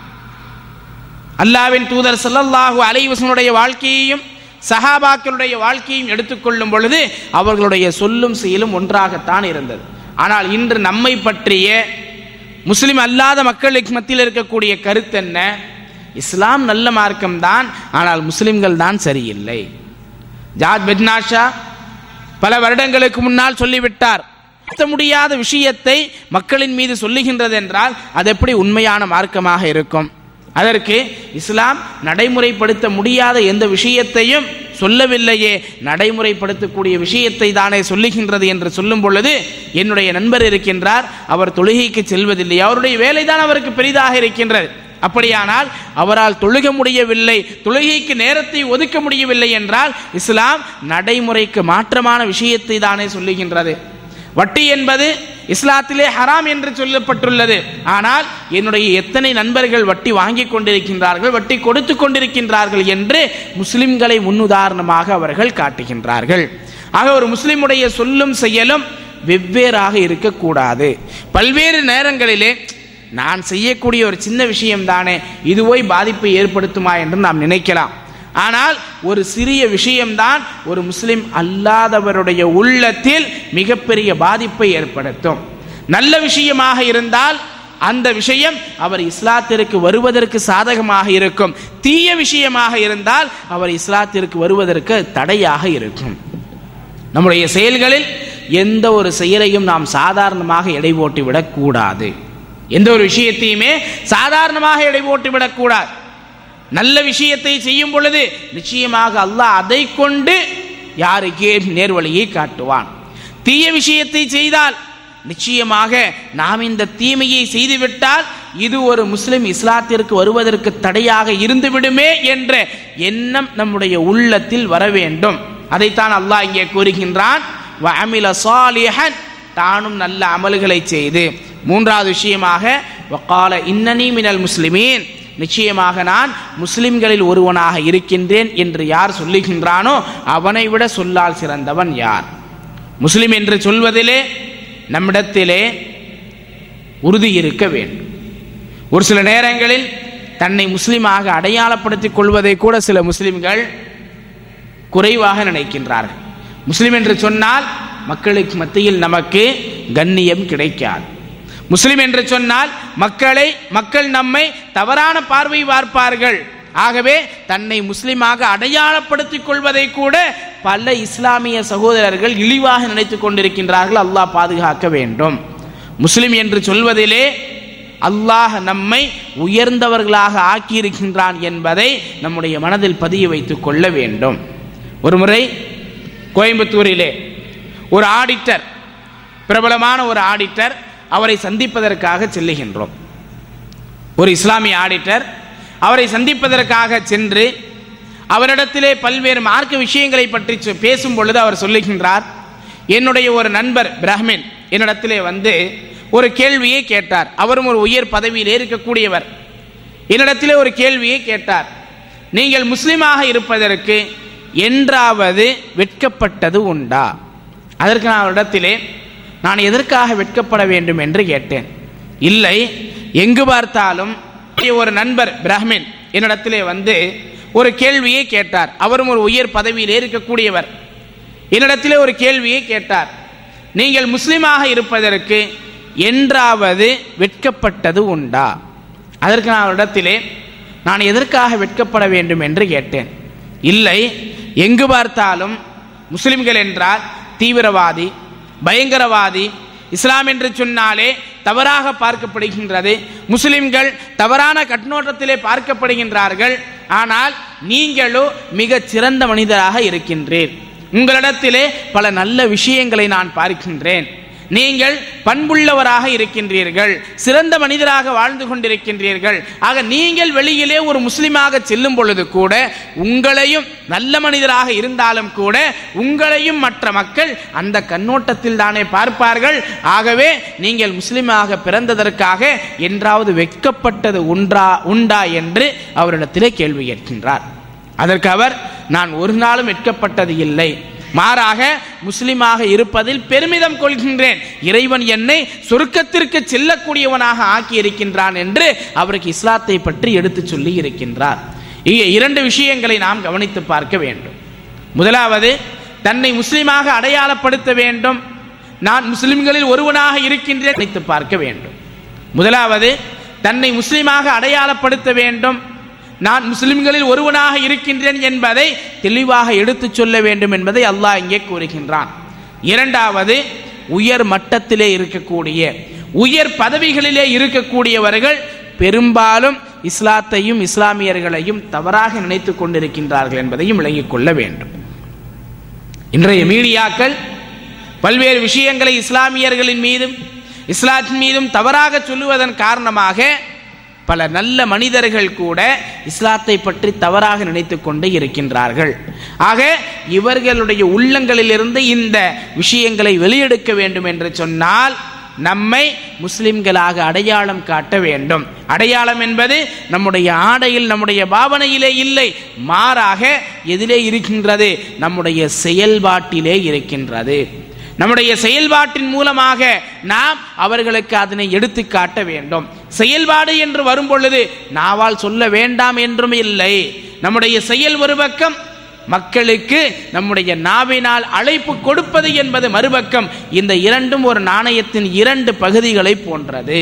S2: அல்லாவின் தூதர் ஸல்லல்லாஹு அலைஹி வஸல்லுடைய வாழ்க்கையையும் சஹாபாக்களுடைய வாழ்க்கையும் எடுத்துக்கொள்ளும் பொழுது அவர்களுடைய சொல்லும் செயலும் ஒன்றாகத்தான் இருந்தது ஆனால் இன்று நம்மை பற்றிய முஸ்லிம் அல்லாத மக்களுக்கு மத்தியில் இருக்கக்கூடிய கருத்து என்ன இஸ்லாம் நல்ல மார்க்கம்தான் ஆனால் முஸ்லிம்கள் தான் சரியில்லை ஜாத் பெட்னாஷா பல வருடங்களுக்கு முன்னால் சொல்லிவிட்டார் மாற்ற முடியாத விஷயத்தை மக்களின் மீது சொல்லுகின்றது என்றால் அது எப்படி உண்மையான மார்க்கமாக இருக்கும் அதற்கு இஸ்லாம் நடைமுறைப்படுத்த முடியாத எந்த விஷயத்தையும் சொல்லவில்லையே நடைமுறைப்படுத்தக்கூடிய விஷயத்தை தானே சொல்லுகின்றது என்று சொல்லும் பொழுது என்னுடைய நண்பர் இருக்கின்றார் அவர் தொழுகைக்கு செல்வதில்லை அவருடைய வேலைதான் அவருக்கு பெரிதாக இருக்கின்றது அப்படியானால் அவரால் தொழுக முடியவில்லை தொழுகைக்கு நேரத்தை ஒதுக்க முடியவில்லை என்றால் இஸ்லாம் நடைமுறைக்கு மாற்றமான விஷயத்தை தானே சொல்லுகின்றது வட்டி என்பது இஸ்லாத்திலே ஹராம் என்று சொல்லப்பட்டுள்ளது ஆனால் என்னுடைய எத்தனை நண்பர்கள் வட்டி வாங்கி கொண்டிருக்கின்றார்கள் வட்டி கொடுத்து கொண்டிருக்கின்றார்கள் என்று முஸ்லிம்களை முன்னுதாரணமாக அவர்கள் காட்டுகின்றார்கள் ஆக ஒரு முஸ்லிமுடைய சொல்லும் செயலும் வெவ்வேறாக இருக்கக்கூடாது பல்வேறு நேரங்களிலே நான் செய்யக்கூடிய ஒரு சின்ன விஷயம் தானே இது போய் பாதிப்பை ஏற்படுத்துமா என்று நாம் நினைக்கலாம் ஆனால் ஒரு சிறிய விஷயம்தான் ஒரு முஸ்லிம் அல்லாதவருடைய உள்ளத்தில் மிகப்பெரிய பாதிப்பை ஏற்படுத்தும் நல்ல விஷயமாக இருந்தால் அந்த விஷயம் அவர் இஸ்லாத்திற்கு வருவதற்கு சாதகமாக இருக்கும் தீய விஷயமாக இருந்தால் அவர் இஸ்லாத்திற்கு வருவதற்கு தடையாக இருக்கும் நம்முடைய செயல்களில் எந்த ஒரு செயலையும் நாம் சாதாரணமாக எடை போட்டு விடக்கூடாது எந்த ஒரு விஷயத்தையுமே சாதாரணமாக எடை போட்டு விடக்கூடாது நல்ல விஷயத்தை செய்யும் பொழுது நிச்சயமாக அல்லாஹ் அதை கொண்டு யாருக்கே நேர்வழியை காட்டுவான் தீய விஷயத்தை செய்தால் நிச்சயமாக நாம் இந்த தீமையை செய்துவிட்டால் இது ஒரு முஸ்லிம் இஸ்லாத்திற்கு வருவதற்கு தடையாக இருந்து விடுமே என்ற எண்ணம் நம்முடைய உள்ளத்தில் வர வேண்டும் அதைத்தான் அல்லாஹ் இங்கே கூறுகின்றான் வஅமில சாலிஹன் தானும் நல்ல அமல்களை செய்து மூன்றாவது விஷயமாக வக்கால இன்னனி மினல் முஸ்லிமீன் நிச்சயமாக நான் முஸ்லிம்களில் ஒருவனாக இருக்கின்றேன் என்று யார் சொல்லுகின்றானோ அவனை விட சொல்லால் சிறந்தவன் யார் முஸ்லிம் என்று சொல்வதிலே நம்மிடத்திலே உறுதி இருக்க வேண்டும் ஒரு சில நேரங்களில் தன்னை முஸ்லிமாக அடையாளப்படுத்திக் கொள்வதை கூட சில முஸ்லிம்கள் குறைவாக நினைக்கின்றார்கள் முஸ்லிம் என்று சொன்னால் மக்களுக்கு மத்தியில் நமக்கு கண்ணியம் கிடைக்காது முஸ்லிம் என்று சொன்னால் மக்களை மக்கள் நம்மை தவறான பார்வை பார்ப்பார்கள் ஆகவே தன்னை முஸ்லிமாக அடையாளப்படுத்திக் கொள்வதை கூட பல இஸ்லாமிய சகோதரர்கள் இழிவாக நினைத்துக் கொண்டிருக்கின்றார்கள் அல்லாஹ் பாதுகாக்க வேண்டும் முஸ்லிம் என்று சொல்வதிலே அல்லாஹ் நம்மை உயர்ந்தவர்களாக ஆக்கியிருக்கின்றான் என்பதை நம்முடைய மனதில் பதிய வைத்துக் கொள்ள வேண்டும் ஒரு முறை கோயம்புத்தூரிலே ஒரு ஆடிட்டர் பிரபலமான ஒரு ஆடிட்டர் அவரை சந்திப்பதற்காக செல்லுகின்றோம் ஒரு இஸ்லாமிய ஆடிட்டர் அவரை சந்திப்பதற்காக சென்று அவரிடத்திலே பல்வேறு மார்க்க விஷயங்களை பற்றி சொ- பேசும் பொழுது அவர் சொல்லுகின்றார் என்னுடைய ஒரு நண்பர் பிராமின் என்னிடத்திலே வந்து ஒரு கேள்வியை கேட்டார் அவரும் ஒரு உயர் பதவியில் இருக்கக்கூடியவர் என்னிடத்திலே ஒரு கேள்வியை கேட்டார் நீங்கள் முஸ்லிமாக இருப்பதற்கு என்றாவது வெட்கப்பட்டது உண்டா அதற்கு நான் அவரிடத்திலே நான் எதற்காக வெட்கப்பட வேண்டும் என்று கேட்டேன் இல்லை எங்கு பார்த்தாலும் ஒரு நண்பர் பிராமின் என்னிடத்திலே வந்து ஒரு கேள்வியை கேட்டார் அவரும் ஒரு உயர் பதவியில் இருக்கக்கூடியவர் என்னிடத்திலே ஒரு கேள்வியை கேட்டார் நீங்கள் முஸ்லிமாக இருப்பதற்கு என்றாவது வெட்கப்பட்டது உண்டா அதற்கு நான் அவரிடத்திலே நான் எதற்காக வெட்கப்பட வேண்டும் என்று கேட்டேன் இல்லை எங்கு பார்த்தாலும் முஸ்லிம்கள் என்றால் தீவிரவாதி பயங்கரவாதி இஸ்லாம் என்று சொன்னாலே தவறாக பார்க்கப்படுகின்றது முஸ்லிம்கள் தவறான கண்ணோட்டத்திலே பார்க்கப்படுகின்றார்கள் ஆனால் நீங்களோ மிகச் சிறந்த மனிதராக இருக்கின்றீர் உங்களிடத்திலே பல நல்ல விஷயங்களை நான் பார்க்கின்றேன் நீங்கள் பண்புள்ளவராக இருக்கின்றீர்கள் சிறந்த மனிதராக வாழ்ந்து கொண்டிருக்கின்றீர்கள் ஆக நீங்கள் வெளியிலே ஒரு முஸ்லிமாக செல்லும் பொழுது கூட உங்களையும் நல்ல மனிதராக இருந்தாலும் கூட உங்களையும் மற்ற மக்கள் அந்த கண்ணோட்டத்தில் தானே பார்ப்பார்கள் ஆகவே நீங்கள் முஸ்லிமாக பிறந்ததற்காக என்றாவது வெட்கப்பட்டது உண்டா உண்டா என்று அவரிடத்திலே கேள்வி கேட்கின்றார் அதற்கு அவர் நான் ஒரு நாளும் வெட்கப்பட்டது இல்லை மாறாக முஸ்லிமாக இருப்பதில் பெருமிதம் கொள்கின்றேன் இறைவன் என்னை சொர்க்கத்திற்கு செல்லக்கூடியவனாக ஆக்கி இருக்கின்றான் என்று அவருக்கு இஸ்லாத்தை பற்றி எடுத்துச் சொல்லி இருக்கின்றார் இங்கே இரண்டு விஷயங்களை நாம் கவனித்து பார்க்க வேண்டும் முதலாவது தன்னை முஸ்லிமாக அடையாளப்படுத்த வேண்டும் நான் முஸ்லிம்களில் ஒருவனாக இருக்கின்றேன் நினைத்து பார்க்க வேண்டும் முதலாவது தன்னை முஸ்லிமாக அடையாளப்படுத்த வேண்டும் நான் முஸ்லிம்களில் ஒருவனாக இருக்கின்றேன் என்பதை தெளிவாக எடுத்துச் சொல்ல வேண்டும் என்பதை அல்லாஹ் இங்கே கூறுகின்றான் இரண்டாவது உயர் மட்டத்திலே இருக்கக்கூடிய உயர் பதவிகளிலே இருக்கக்கூடியவர்கள் பெரும்பாலும் இஸ்லாத்தையும் இஸ்லாமியர்களையும் தவறாக நினைத்துக் கொண்டிருக்கின்றார்கள் என்பதையும் விளங்கிக் கொள்ள வேண்டும் இன்றைய மீடியாக்கள் பல்வேறு விஷயங்களை இஸ்லாமியர்களின் மீதும் இஸ்லாத்தின் மீதும் தவறாக சொல்லுவதன் காரணமாக பல நல்ல மனிதர்கள் கூட இஸ்லாத்தை பற்றி தவறாக நினைத்துக் கொண்டு இருக்கின்றார்கள் ஆக இவர்களுடைய உள்ளங்களிலிருந்து இந்த விஷயங்களை வெளியெடுக்க வேண்டும் என்று சொன்னால் நம்மை முஸ்லிம்களாக அடையாளம் காட்ட வேண்டும் அடையாளம் என்பது நம்முடைய ஆடையில் நம்முடைய பாவனையிலே இல்லை மாறாக எதிலே இருக்கின்றது நம்முடைய செயல்பாட்டிலே இருக்கின்றது நம்முடைய செயல்பாட்டின் மூலமாக நாம் அவர்களுக்கு அதனை எடுத்து காட்ட வேண்டும் செயல்பாடு என்று வரும் பொழுது நாவால் சொல்ல வேண்டாம் என்றும் இல்லை நம்முடைய செயல் ஒரு பக்கம் மக்களுக்கு நம்முடைய நாவினால் அழைப்பு கொடுப்பது என்பது மறுபக்கம் இந்த இரண்டும் ஒரு நாணயத்தின் இரண்டு பகுதிகளை போன்றது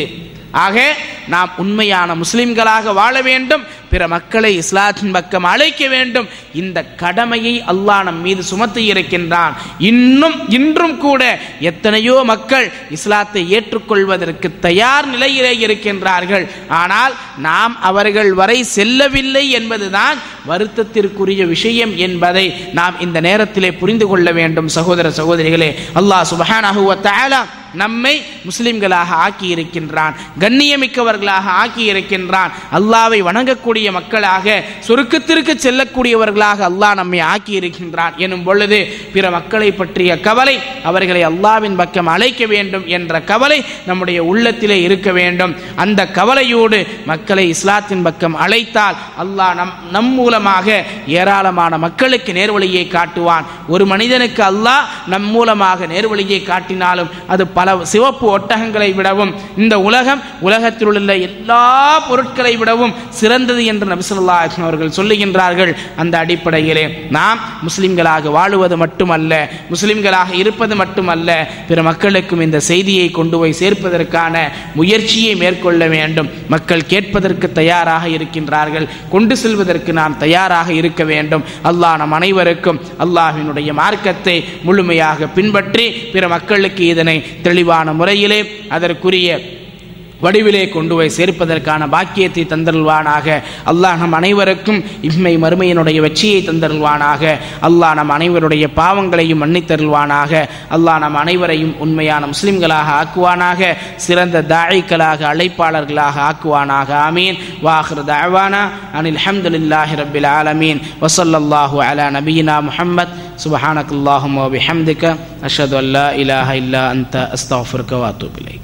S2: ஆக நாம் உண்மையான முஸ்லிம்களாக வாழ வேண்டும் பிற மக்களை இஸ்லாத்தின் பக்கம் அழைக்க வேண்டும் இந்த கடமையை அல்லாஹ் நம் மீது சுமத்தி இருக்கின்றான் இன்னும் இன்றும் கூட எத்தனையோ மக்கள் இஸ்லாத்தை ஏற்றுக்கொள்வதற்கு தயார் நிலையிலே இருக்கின்றார்கள் ஆனால் நாம் அவர்கள் வரை செல்லவில்லை என்பதுதான் வருத்தத்திற்குரிய விஷயம் என்பதை நாம் இந்த நேரத்திலே புரிந்து கொள்ள வேண்டும் சகோதர சகோதரிகளே அல்லாஹ் சுபஹானஹு வ தஆலா நம்மை முஸ்லிம்களாக ஆக்கி இருக்கின்றான் கண்ணியமிக்கவர்களாக ஆக்கி இருக்கின்றான் அல்லாவை வணங்கக்கூடிய மக்களாக சொருக்கத்திற்கு செல்லக்கூடியவர்களாக அல்லாஹ் நம்மை ஆக்கி இருக்கின்றான் எனும் பொழுது பிற மக்களை பற்றிய கவலை அவர்களை அல்லாவின் பக்கம் அழைக்க வேண்டும் என்ற கவலை நம்முடைய உள்ளத்திலே இருக்க வேண்டும் அந்த கவலையோடு மக்களை இஸ்லாத்தின் பக்கம் அழைத்தால் அல்லாஹ் நம் நம் மூலமாக ஏராளமான மக்களுக்கு நேர்வழியை காட்டுவான் ஒரு மனிதனுக்கு அல்லாஹ் நம் மூலமாக நேர்வழியை காட்டினாலும் அது பல சிவப்பு ஒட்டகங்களை விடவும் இந்த உலகம் உலகத்தில் உள்ள எல்லா பொருட்களை விடவும் சிறந்தது என்று நபிசுல்லா அவர்கள் சொல்லுகின்றார்கள் அந்த அடிப்படையிலே நாம் முஸ்லிம்களாக வாழுவது மட்டுமல்ல முஸ்லிம்களாக இருப்பது மட்டுமல்ல பிற மக்களுக்கும் இந்த செய்தியை கொண்டு போய் சேர்ப்பதற்கான முயற்சியை மேற்கொள்ள வேண்டும் மக்கள் கேட்பதற்கு தயாராக இருக்கின்றார்கள் கொண்டு செல்வதற்கு நாம் தயாராக இருக்க வேண்டும் அல்லாஹ் நம் அனைவருக்கும் அல்லாஹினுடைய மார்க்கத்தை முழுமையாக பின்பற்றி பிற மக்களுக்கு இதனை தெளிவான முறையிலே அதற்குரிய வடிவிலே கொண்டு போய் சேர்ப்பதற்கான பாக்கியத்தை தந்தருள்வானாக அல்லாஹ் நம் அனைவருக்கும் இம்மை மறுமையினுடைய வெற்றியை தந்தருள்வானாக அல்லாஹ் நம் அனைவருடைய பாவங்களையும் மன்னித்தருள்வானாக அல்லாஹ் நம் அனைவரையும் உண்மையான முஸ்லிம்களாக ஆக்குவானாக சிறந்த தாழிக்களாக அழைப்பாளர்களாக ஆக்குவானாக ஆமீன் வாஹர் தாவானா அனில் ஹம்துலில்லாஹி ரபில் ஆலமீன் வசல்லல்லாஹு அலா நபீனா முஹம்மத் சுபஹானக் அல்லாஹும் வபிஹம்திக அஷ்ஹது அல்லா இலாஹ இல்லா அன்த அஸ்தக்ஃபிருக வ அத்தூபு இலைக்